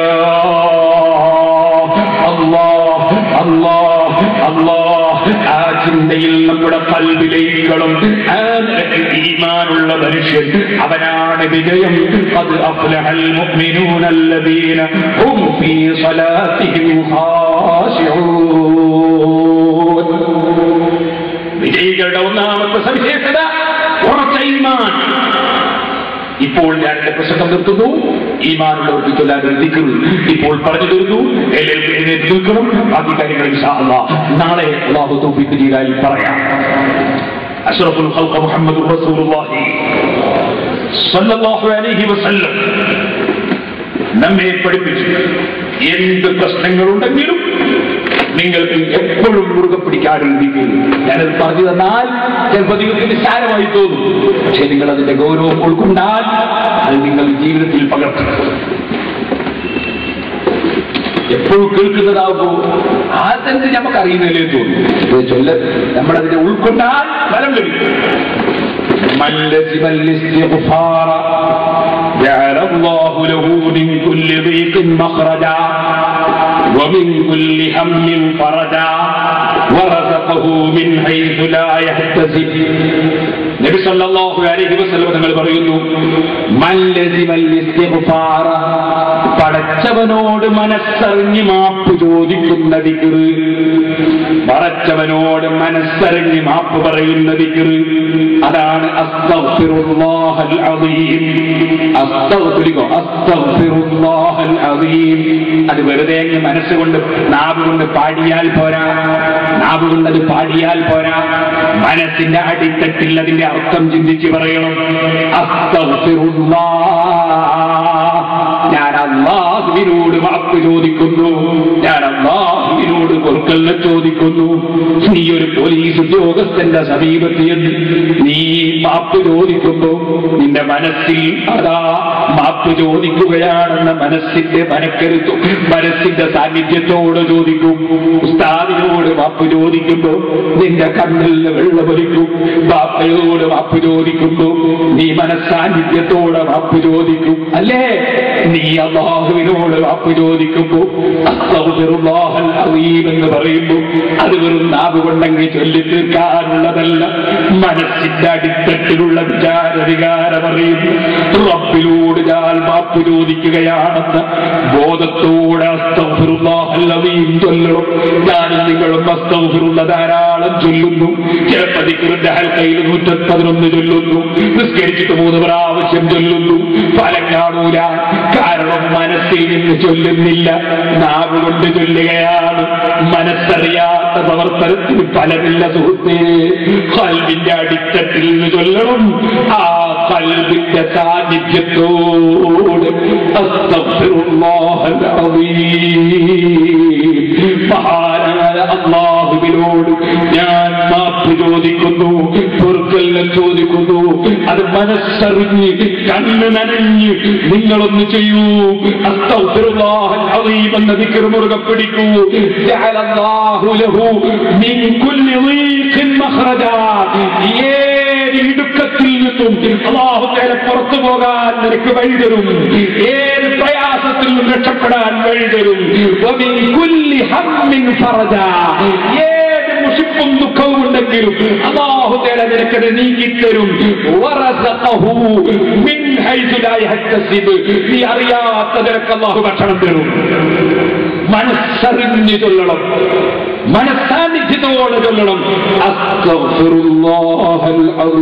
അള്ളാ അള്ളാ അള്ളാ ആ ചിന്തയിൽ നമ്മുടെ കൽവിലേക്കളും ആ നിലയ്ക്ക് ഈമാനുള്ള മനുഷ്യൻ അവനാണ് വിജയം അത് അഫ്ലഹൽ മുഅ്മിനൂന الذين هم في صلاتهم خاشعون വിജയികളുടെ ഒന്നാമത്തെ സവിശേഷത ഉറച്ച ഈമാൻ ഇപ്പോൾ ഞാൻ എന്റെ പ്രസംഗം നിർത്തുന്നു ഈമാനുള്ളവർക്ക് ചൊല്ലാൻ ഒരു ദിക്ർ ഇപ്പോൾ പറഞ്ഞു തരുന്നു എല്ലാവരും എഴുന്നേറ്റ് നിൽക്കണം ബാക്കി കാര്യങ്ങൾ ഇൻഷാ അല്ലാഹ് നാളെ അള്ളാഹു തൗഫീഖ് ചെയ്താൽ പറയാം അഷ്റഫുൽ ഖൽഖ മുഹമ്മദ് റസൂലുള്ളാഹി സല്ലല്ലാഹു അലൈഹി വസല്ലം നമ്മെ പഠിപ്പിച്ചു എന്ത് പ്രശ്നങ്ങളുണ്ടെങ്കിലും നിങ്ങൾക്ക് എപ്പോഴും മുറുകെ പിടിക്കാതിരിക്കും ഞാനത് പറഞ്ഞു തന്നാൽ ചിലപ്പോൾ നിങ്ങൾക്ക് നിസ്സാരമായി തോന്നും പക്ഷെ നിങ്ങൾ അതിന്റെ ഗൗരവം ഉൾക്കൊണ്ടാൽ അത് നിങ്ങൾ ജീവിതത്തിൽ പകർത്തും എപ്പോഴും കേൾക്കുന്നതാകുമ്പോ ആ തന്നെ നമുക്ക് അറിയുന്നില്ലേ തോന്നും ഇത് ചൊല്ല നമ്മളതിനെ ഉൾക്കൊണ്ടാൽ ഫലം ലഭിക്കും من لزم الاستغفار جعل الله له من كل ضيق مخرجا ومن كل هم فرجا ورزقه من حيث لا يحتسب നബി സല്ലല്ലാഹു അലൈഹി വസല്ലം തങ്ങൾ പറയുന്നു മൻ ലസിമൽ ഇസ്തിഗ്ഫാറ പടച്ചവനോട് മനസ്സറിഞ്ഞ് മാപ്പ് ചോദിക്കുന്ന ദിക്ർ പടച്ചവനോട് മനസ്സറിഞ്ഞ് മാപ്പ് പറയുന്ന ദിക്ർ അതാണ് അസ്തഗ്ഫിറുല്ലാഹൽ അദീം അസ്തഗ്ഫിറുക അസ്തഗ്ഫിറുല്ലാഹൽ അദീം അത് വെറുതെ അങ്ങ് മനസ്സുകൊണ്ട് നാവ് കൊണ്ട് പാടിയാൽ പോരാ നാവ് കൊണ്ട് അത് പാടിയാൽ പോരാ മനസ്സിന്റെ അടിത്തട്ടിൽ അതിന്റെ അർത്ഥം ചിന്തിച്ച് പറയണം അസ്തഗ്ഫിറുല്ലാ ഞാൻ അള്ളാഹുവിനോട് മാപ്പ് ചോദിക്കുന്നു ഞാൻ അള്ളാഹു അള്ളാഹുവിനോട് പൊറുക്കലിനെ ചോദിക്കുന്നു നീ ഒരു പോലീസ് ഉദ്യോഗസ്ഥന്റെ സമീപത്ത് ചെന്ന് നീ മാപ്പ് ചോദിക്കുമ്പോ നിന്റെ മനസ്സിൽ അതാ മാപ്പ് ചോദിക്കുകയാണെന്ന മനസ്സിന്റെ മനക്കരുത്തും മനസ്സിന്റെ സാന്നിധ്യത്തോട് ചോദിക്കും ഉസ്താദിനോട് മാപ്പ് ചോദിക്കുമ്പോ നിന്റെ കണ്ണിൽ വെള്ളമൊലിക്കും ബാപ്പയോട് മാപ്പ് ചോദിക്കുമ്പോ നീ മനസ്സാന്നിധ്യത്തോടെ മാപ്പ് ചോദിക്കും അല്ലേ നീ അള്ളാഹുവിനോട് മാപ്പ് ചോദിക്കുമ്പോ അസ്തഗ്ഫിറുല്ലാഹൽ അസീം എന്ന് പറയുമ്പോ അത് വെറും നാവ് കൊണ്ടെങ്കിൽ ചൊല്ലി തീർക്കാനുള്ളതല്ല മനസ്സിന്റെ അടിത്തട്ടിലുള്ള വിചാര വികാരം അറിയുന്നു റബ്ബിനോട് ഞാൻ മാപ്പ് ചോദിക്കുകയാണെന്ന് ബോധത്തോടെ അസ്തഗ്ഫിറുല്ലാഹൽ അസീം ചൊല്ലണം ഞാനും നിങ്ങളും അസ്തഗ്ഫിറുള്ള ധാരാളം ചൊല്ലുന്നു ചിലപ്പതിക്കുറിന്റെ ഹൽക്കയിൽ നൂറ്റി പതിനൊന്ന് ചൊല്ലുന്നു നിസ്കരിച്ചിട്ട് മൂന്ന് പ്രാവശ്യം ചൊല്ലുന്നു ഫലം കാണൂല കാരണം മനസ്സിൽ നിന്ന് ചൊല്ലുന്നില്ല നാവ് കൊണ്ട് ചൊല്ലുകയാണ് മനസ്സറിയാത്ത പ്രവർത്തനത്തിന് ഫലമില്ല സുഹൃത്തേ കൽവിന്റെ അടിത്തട്ടിൽ നിന്ന് ചൊല്ലണം ആ കൽവിന്റെ സാന്നിധ്യത്തോട് അസ്തഗ്ഫിറുല്ലാഹൽ അസീം. മഹാനായ അള്ളാഹുവിനോട് ഞാൻ മാപ്പ് ചോദിക്കുന്നു പൊറുക്കലിനെ ചോദിക്കുന്നു അത് മനസ്സറിഞ്ഞ് കണ്ണ് നനഞ്ഞ് നിങ്ങളൊന്ന് ചെയ്യൂ അസ്തഗ്ഫിറുല്ലാഹൽ അസീം എന്ന ദിക്ർ മുറുകെ പിടിക്കൂ ജഅലല്ലാഹു ലഹു മിൻ കുല്ലി ളീഖിൻ മഖ്റജാ ഏത് ഇടുക്കത്തിൽ നിന്നും അള്ളാഹു തആല പുറത്തു പോകാൻ നിനക്ക് വഴി തരും ഏത് പ്രയാസത്തിൽ നിന്നും രക്ഷപ്പെടാൻ വഴി തരും വമിൻ കുല്ലി ഹമ്മിൻ ഫറജ ഏത് മുഷിപ്പും ദുഃഖവും ഉണ്ടെങ്കിലും അള്ളാഹു തആല നിനക്കത് നീക്കിത്തരും വറസഖഹു മിൻ ഹൈസു ലാ യഹ്തസിബ് നീ അറിയാത്ത നിനക്ക് അള്ളാഹു ഭക്ഷണം തരും മനസ്സറിഞ്ഞ് ചൊല്ലണം മനസ്സാന്നിധ്യത്തോടെ ചൊല്ലണം അസ്തഗ്ഫിറുല്ലാഹൽ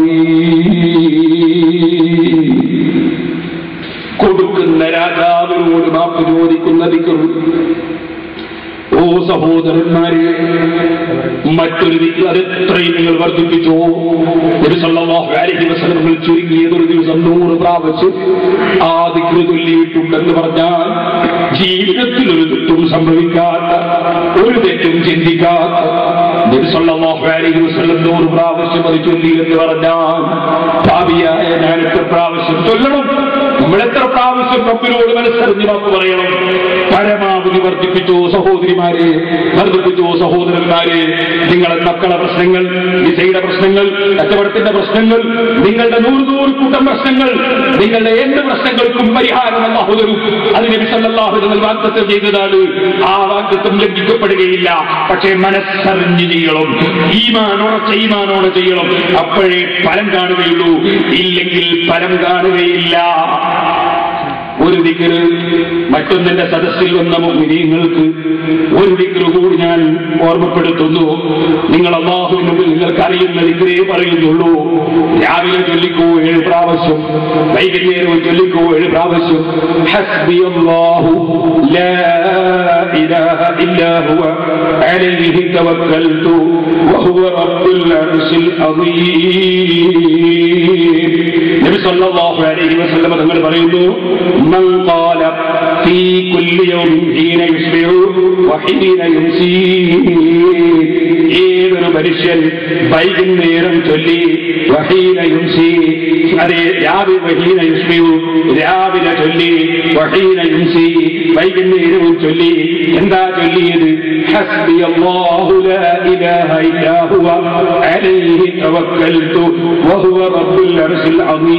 അസീം. കൊടുക്കുന്ന രാജാവിനോട് മാപ്പ് ചോദിക്കുന്ന ദിക്ർ ഓ സഹോദരന്മാരെ മറ്റൊരു ദിക്ർ അത് എത്രയും നിങ്ങൾ വർദ്ധിപ്പിച്ചോ ഒരു സല്ലല്ലാഹു അലൈഹി വസല്ലം ചുരുങ്ങിയത് ഒരു ദിവസം നൂറ് പ്രാവശ്യം ആ ദിക്ർ ചൊല്ലിയിട്ടുണ്ടെന്ന് പറഞ്ഞാൽ ജീവിതത്തിൽ ഒരു തെറ്റും സംഭവിക്കാത്ത ഒരു തെറ്റും ചിന്തിക്കാത്ത നബി സല്ലല്ലാഹു അലൈഹി വസല്ലം നൂറ് പ്രാവശ്യം അത് ചൊല്ലി എന്ന് പറഞ്ഞാൽ ഭാവിയായ ഞാൻ എത്ര പ്രാവശ്യം ചൊല്ലണം നമ്മൾ എത്ര പ്രാവശ്യം റബ്ബിനോട് മനസ്സറിഞ്ഞ് വാക്ക് പറയണം പരമാവധി വർദ്ധിപ്പിച്ചു സഹോദരിമാരെ വർദ്ധിപ്പിച്ചു സഹോദരന്മാരെ നിങ്ങളെ മക്കളെ പ്രശ്നങ്ങൾ വിസയുടെ പ്രശ്നങ്ങൾ കച്ചവടത്തിന്റെ പ്രശ്നങ്ങൾ നിങ്ങളുടെ നൂറ് നൂറ് കൂട്ടം പ്രശ്നങ്ങൾ നിങ്ങളുടെ എന്ത് പ്രശ്നങ്ങൾക്കും പരിഹാരം അല്ലാഹു തരും അതിനെ വിസല്ലാഹു നിങ്ങൾ വാഗ്ദത്തം ചെയ്തതാണ് ആ വാഗ്ദത്തം ലംഘിക്കപ്പെടുകയില്ല പക്ഷേ മനസ്സറിഞ്ഞ് ചെയ്യണം ഈമാനോടെ ഈമാനോടെ ചെയ്യണം അപ്പോഴേ ഫലം കാണുകയുള്ളൂ ഇല്ലെങ്കിൽ ഫലം കാണുകയില്ല ഒരു ദിക്കറ് മറ്റൊന്നിന്റെ സദസ്സിൽ വന്ന മുഗ്നീങ്ങൾക്ക് ഒരു ദിക്കറ് കൂടി ഞാൻ ഓർമ്മപ്പെടുത്തുന്നു നിങ്ങൾ അള്ളാഹുവിന് മുമ്പിൽ നിങ്ങൾക്ക് അറിയുന്ന ദിക്കറേ പറയുന്നുള്ളൂ രാവിലെ ചൊല്ലിക്കോ ഏഴ് പ്രാവശ്യം വൈകുന്നേരവും ചൊല്ലിക്കോ ഏഴ് പ്രാവശ്യം ഹസ്ബി അല്ലാഹു ലാ ഇലാഹ ഇല്ലാ ഹുവ അലൈഹി തവക്കൽതു വഹുവ റബ്ബുൽ അർശിൽ അദീം നബി സല്ലല്ലാഹു അലൈഹി വസല്ലം തങ്ങൾ പറയുന്നു മൻ ഖാല ഫീ കുല്ലി യൗമിൻ ഹീന യുസ്ബിഹു വഹീന യുംസി ഏതൊരു മനുഷ്യൻ വൈകുന്നേരം ചൊല്ലി വഹീന യുംസി അതെ രാവിലെ വഹീന യുസ്ബിഹു രാവിലെ ചൊല്ലി വഹീന യുംസി വൈകുന്നേരവും ചൊല്ലി എന്താ ചൊല്ലിയത് ഹസ്ബി അല്ലാഹു ലാ ഇലാഹ ഇല്ലാ ഹുവ അലൈഹി തവക്കൽതു വഹുവ റബ്ബുൽ അർശിൽ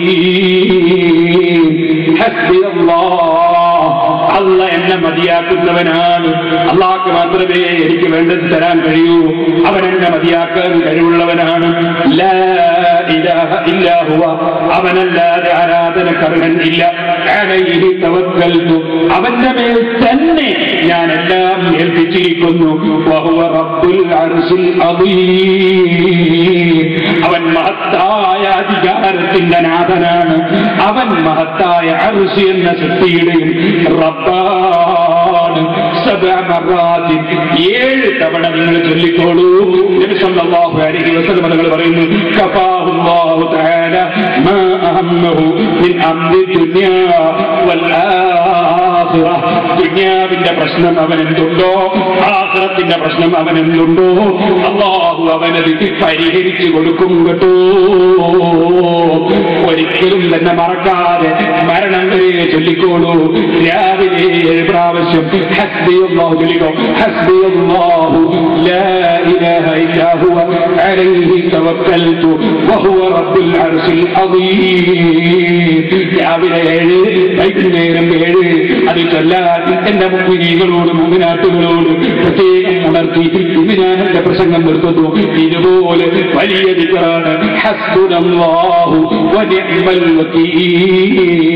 അദീം ഹസ്ബി അല്ലാഹ് അല്ല എന്നെ മതിയാക്കുന്നവനാണ് അള്ളാഹ്ക്ക് മാത്രമേ എനിക്ക് വേണ്ടത് തരാൻ കഴിയൂ അവൻ എന്നെ മതിയാക്കാൻ കഴിവുള്ളവനാണ് ലാ ഇലാഹ ഇല്ലാ ഹുവ അവനല്ലാതെ ആരാധനക്കർഹൻ ഇല്ല അലൈഹി തവക്കൽതു അവന്റെ മേൽ തന്നെ ഞാൻ എല്ലാം ഏൽപ്പിച്ചിരിക്കുന്നു വഹുവ റബ്ബുൽ അർശിൽ അദീം അവൻ മഹത്തായ അധികാരത്തിന്റെ നാഥനാണ് അവൻ മഹത്തായ അർശി എന്ന ശക്തിയുടെയും റബ്ബാണ് സബഅ മറാത്തിൻ ഏഴ് തവണ നിങ്ങൾ ചൊല്ലിക്കോളൂ നബി സല്ലല്ലാഹു അലൈഹി വസല്ലം തങ്ങൾ പറയുന്നു കഫാഹുല്ലാഹു തആല മാ അഹമ്മഹു മിൻ അംരി ദുനിയാ വൽ ആഖിറ. ദുനിയാവിന്റെ പ്രശ്നം അവൻ എന്തുണ്ടോ ആഖിറത്തിന്റെ പ്രശ്നം അവൻ എന്തുണ്ടോ അള്ളാഹു അവനത് പരിഹരിച്ചു കൊടുക്കും കേട്ടോ ഒരിക്കലും തന്നെ മറക്കാതെ മരണം വരെ ചൊല്ലിക്കോളൂ രാവിലെ ഏഴ് പ്രാവശ്യം ഹസ്ബി അല്ലാഹു ചൊല്ലിക്കോ ഹസ്ബി അല്ലാഹു ലാ ഇലാഹ ഇല്ലാ ഹുവ അലൈഹി തവക്കൽതു വഹുവ റബ്ബുൽ അർശിൽ അദീം രാവിലെ ഏഴ് വൈകുന്നേരം ഏഴ് അത് ചൊല്ലാൻ എന്റെ മുമ്പിനീകളോട് മുമ്പിനാട്ടുകളോട് പ്രത്യേകം ഉണർത്തി ഇന്ന് ഞാൻ എന്റെ പ്രസംഗം നിർത്തുന്നു ഇതുപോലെ വലിയ ദിക്കറാണ് ഹസ്ബുനല്ലാഹു വനിഅ്മൽ വക്കീൽ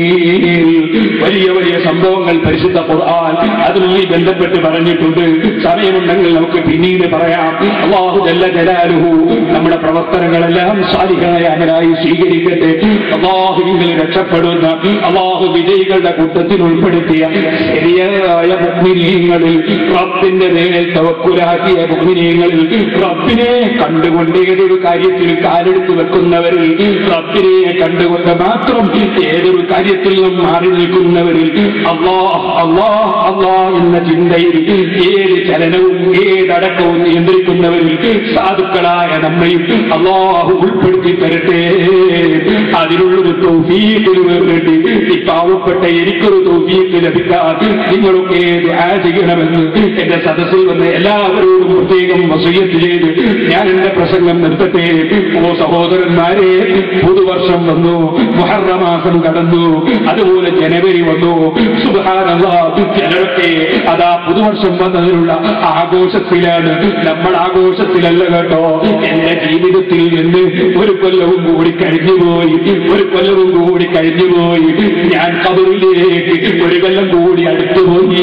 വലിയ വലിയ സംഭവങ്ങൾ പരിശുദ്ധ ഖുർആൻ അതുമായി ബന്ധപ്പെട്ട് പറഞ്ഞിട്ടുണ്ട് സമയമുണ്ടെങ്കിൽ നമുക്ക് പിന്നീട് പറയാം അള്ളാഹു ജല്ല ജലാലുഹു നമ്മുടെ പ്രവർത്തനങ്ങളെല്ലാം സാലിഹായ അമലായി സ്വീകരിക്കട്ടെ അള്ളാഹുവിൽ രക്ഷപ്പെടുന്ന അള്ളാഹു വിജയികളുടെ കൂട്ടത്തിൽ ഉൾപ്പെടുത്തിയ ശരിയായ മുഗ്മിനീയങ്ങളിൽ റബ്ബിന്റെ മേൽ തവക്കുലാക്കിയ മുഗ്മിനീയങ്ങളിൽ റബ്ബിനെ കണ്ടുകൊണ്ട് ഏതൊരു കാര്യത്തിൽ കാലെടുത്ത് വെക്കുന്നവരിൽ റബ്ബിനെ കണ്ടുകൊണ്ട് മാത്രം ഏതൊരു കാര്യത്തിൽ നിന്നും മാറി നിൽക്കുന്നവരിൽ അള്ളാഹ് അള്ളാഹ് അള്ളാഹ് എന്ന ചിന്തയിൽ ഏത് ചലനവും ഏതടക്കവും നിയന്ത്രിക്കുന്നവരിൽ സാധുക്കളായ നമ്മയും അള്ളാഹു ഉൾപ്പെടുത്തി തരട്ടെ അതിനുള്ളൊരു തൗഫീഖിന് വേണ്ടി ഈ പാവപ്പെട്ട എനിക്കൊരു തൗഫീഖ് ലഭിക്കാൻ നിങ്ങളൊക്കെ ദുആ ചെയ്യണമെന്ന് എന്റെ സദസ്സിൽ വന്ന് എല്ലാവരോടും പ്രത്യേകം വസൂയത്ത് ചെയ്ത് ഞാൻ എന്റെ പ്രസംഗം നിർത്തട്ടെ ഓ സഹോദരന്മാരെ പുതുവർഷം വന്നു മുഹറ മാസം കടന്നു അതുപോലെ ജനുവരി വന്നു സുബാനല്ലാഹ് ചിലരൊക്കെ അതാ പുതുവർഷം വന്നതിനുള്ള ആഘോഷത്തിലാണ് നമ്മൾ ആഘോഷത്തിലല്ല കേട്ടോ എന്റെ ജീവിതത്തിൽ നിന്ന് ഒരു കൊല്ലവും കൂടി കഴിഞ്ഞുപോയി ഒരു കൊല്ലവും കൂടി കഴിഞ്ഞുപോയി ഞാൻ കബറിലേക്ക് ഒരു കൊല്ലം കൂടി അടുത്തുപോയി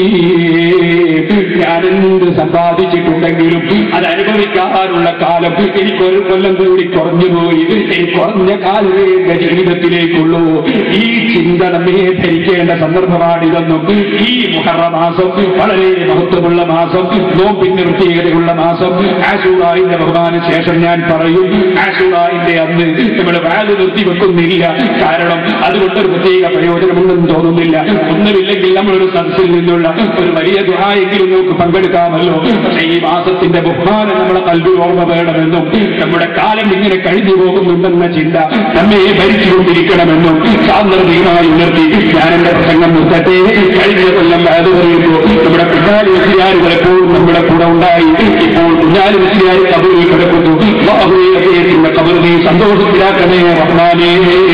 ഞാൻ എന്ത് സമ്പാദിച്ചിട്ടുണ്ടെങ്കിലും അത് അനുഭവിക്കാനുള്ള കാലം എനിക്കൊരു കൊല്ലം കൂടി കുറഞ്ഞുപോയി എനിക്ക് കുറഞ്ഞ കാലമേ എന്റെ ജീവിതത്തിലേക്കുള്ളൂ ഈ ചിന്ത നമ്മെ ധരിക്കേണ്ട സന്ദർഭമാണിതെന്നും ഈ മുഹറ മാസം വളരെ മഹത്വമുള്ള മാസം നോമ്പിന്റെ പ്രത്യേകതയുള്ള മാസം ആശുറായിന്റെ ബഹുമാന ശേഷം ഞാൻ പറയും ആശുറായിന്റെ അന്ന് നമ്മൾ വാല് നിർത്തി വെക്കുന്നില്ല കാരണം അതുകൊണ്ട് ഒരു പ്രത്യേക പ്രയോജനമുണ്ടെന്ന് തോന്നുന്നില്ല ഒന്നുമില്ലെങ്കിൽ നമ്മളൊരു സദസ്സിൽ നിന്നുള്ള ഒരു വലിയ ദുഹായെങ്കിലും നമുക്ക് പങ്കെടുക്കാമല്ലോ പക്ഷേ ഈ മാസത്തിന്റെ ബഹുമാനം നമ്മളെ കൽവിൽ ഓർമ്മ വേണമെന്നും നമ്മുടെ കാലം ഇങ്ങനെ കഴിഞ്ഞു പോകുന്നുണ്ടെന്ന ചിന്ത നമ്മെ ഭരിച്ചുകൊണ്ടിരിക്കണമെന്നും സാന്ദർഭികമായി ഉയർത്തി ഞാൻ എന്റെ പ്രസംഗം നിർത്തട്ടെ കഴിഞ്ഞ കൊല്ലം അത് പറയുമ്പോൾ നമ്മുടെ പിന്നാലി വെച്ചിയാരുകൾ എപ്പോഴും നമ്മുടെ കൂടെ ഉണ്ടായി ഇപ്പോൾ കുഞ്ഞാലി വെച്ചിയാരി കബറിൽ കിടക്കുന്നു അള്ളാഹുവേ അദ്ദേഹത്തിന്റെ കബറിനെ സന്തോഷത്തിലാക്കണേ റഹ്മാനേ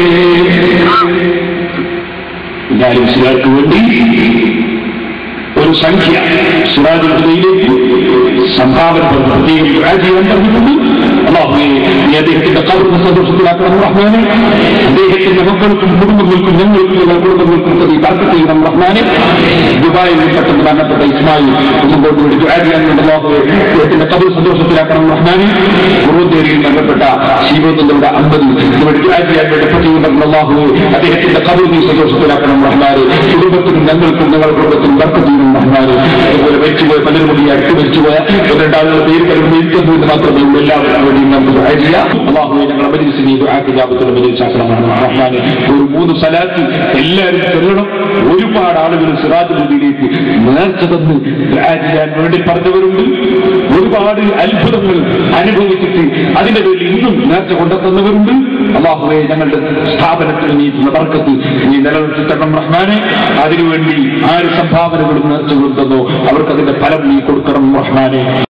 കുഞ്ഞാലി വെച്ചിയാർക്ക് വേണ്ടി ഒരു സംഖ്യ സുരാജുലേക്ക് സംഭാവന പ്രത്യേകം ദുആ ചെയ്യാൻ പറഞ്ഞിട്ടുണ്ട് അള്ളാഹുവേ നീ അദ്ദേഹത്തിന്റെ കബറിന് സന്തോഷത്തിലാക്കണം റഹ്മാനെ അദ്ദേഹത്തിന്റെ മക്കൾക്കും കുടുംബങ്ങൾക്കും ഞങ്ങൾക്കും എല്ലാ കുടുംബങ്ങൾക്കും നീ ബർക്കത്ത് ചെയ്യണം റഹ്മാനെ ദുബായിൽ പെട്ടെന്ന് മരണപ്പെട്ട ഇസ്മായിൽ മുമ്പോട്ട് വേണ്ടി ദുആ ചെയ്യാൻ വേണ്ടി അള്ളാഹുവേ അദ്ദേഹത്തിന്റെ കബർ സന്തോഷത്തിലാക്കണം റഹ്മാനെ പൂർവ്വത്തേരിയിൽ മരണപ്പെട്ട ശീവത്തിന്റെ അമ്പത് ഇവിടെ ദുആ ചെയ്യാൻ വേണ്ടി പ്രത്യേകം അള്ളാഹുവേ അദ്ദേഹത്തിന്റെ കബർ നീ സന്തോഷത്തിലാക്കണം റഹ്മാനെ കുടുംബത്തിനും ഞങ്ങൾക്കും ഞങ്ങളുടെ കുടുംബത്തിനും ബർക്കത്ത് ചെയ്യണം റഹ്മാനെ അതുപോലെ മരിച്ചുപോയ പലരും കൂടി അടുത്ത് മരിച്ചുപോയ രണ്ടാളുകളുടെ പേര് കരുതുന്ന ഇരിക്കുന്നത് മാത്രമേ ഉള്ളൂ എല്ലാവർക്കും വേണ്ടി നമുക്ക് ദുആ ചെയ്യാം അള്ളാഹുവെ ഞങ്ങളുടെ മജിലിസിനെ ദുആക്കിജാബത്തുള്ള മജിലിസാക്കണം റഹ്മാനെ ഒരു മൂന്ന് സ്ഥലത്ത് എല്ലാവരും ചെല്ലണം ഒരുപാട് ആളുകൾ സിറാജ് നദിയിലേക്ക് നേർച്ച തന്ന് ദുആ ചെയ്യാൻ വേണ്ടി പറഞ്ഞവരുണ്ട് ഒരുപാട് അത്ഭുതങ്ങൾ അനുഭവിച്ചിട്ട് അതിന്റെ പേരിൽ ഇന്നും നേർച്ച കൊണ്ടെത്തുന്നവരുണ്ട് അള്ളാഹുവെ ഞങ്ങളുടെ സ്ഥാപനത്തിൽ നീ ബർക്കത്ത് നീ നിലനിർത്തി തരണം റഹ്മാനെ അതിനുവേണ്ടി ആര് സംഭാവനകളും നേർച്ച കൊടുത്തതോ അവർക്ക് അതിന്റെ ഫലം നീ കൊടുക്കണം റഹ്മാനെ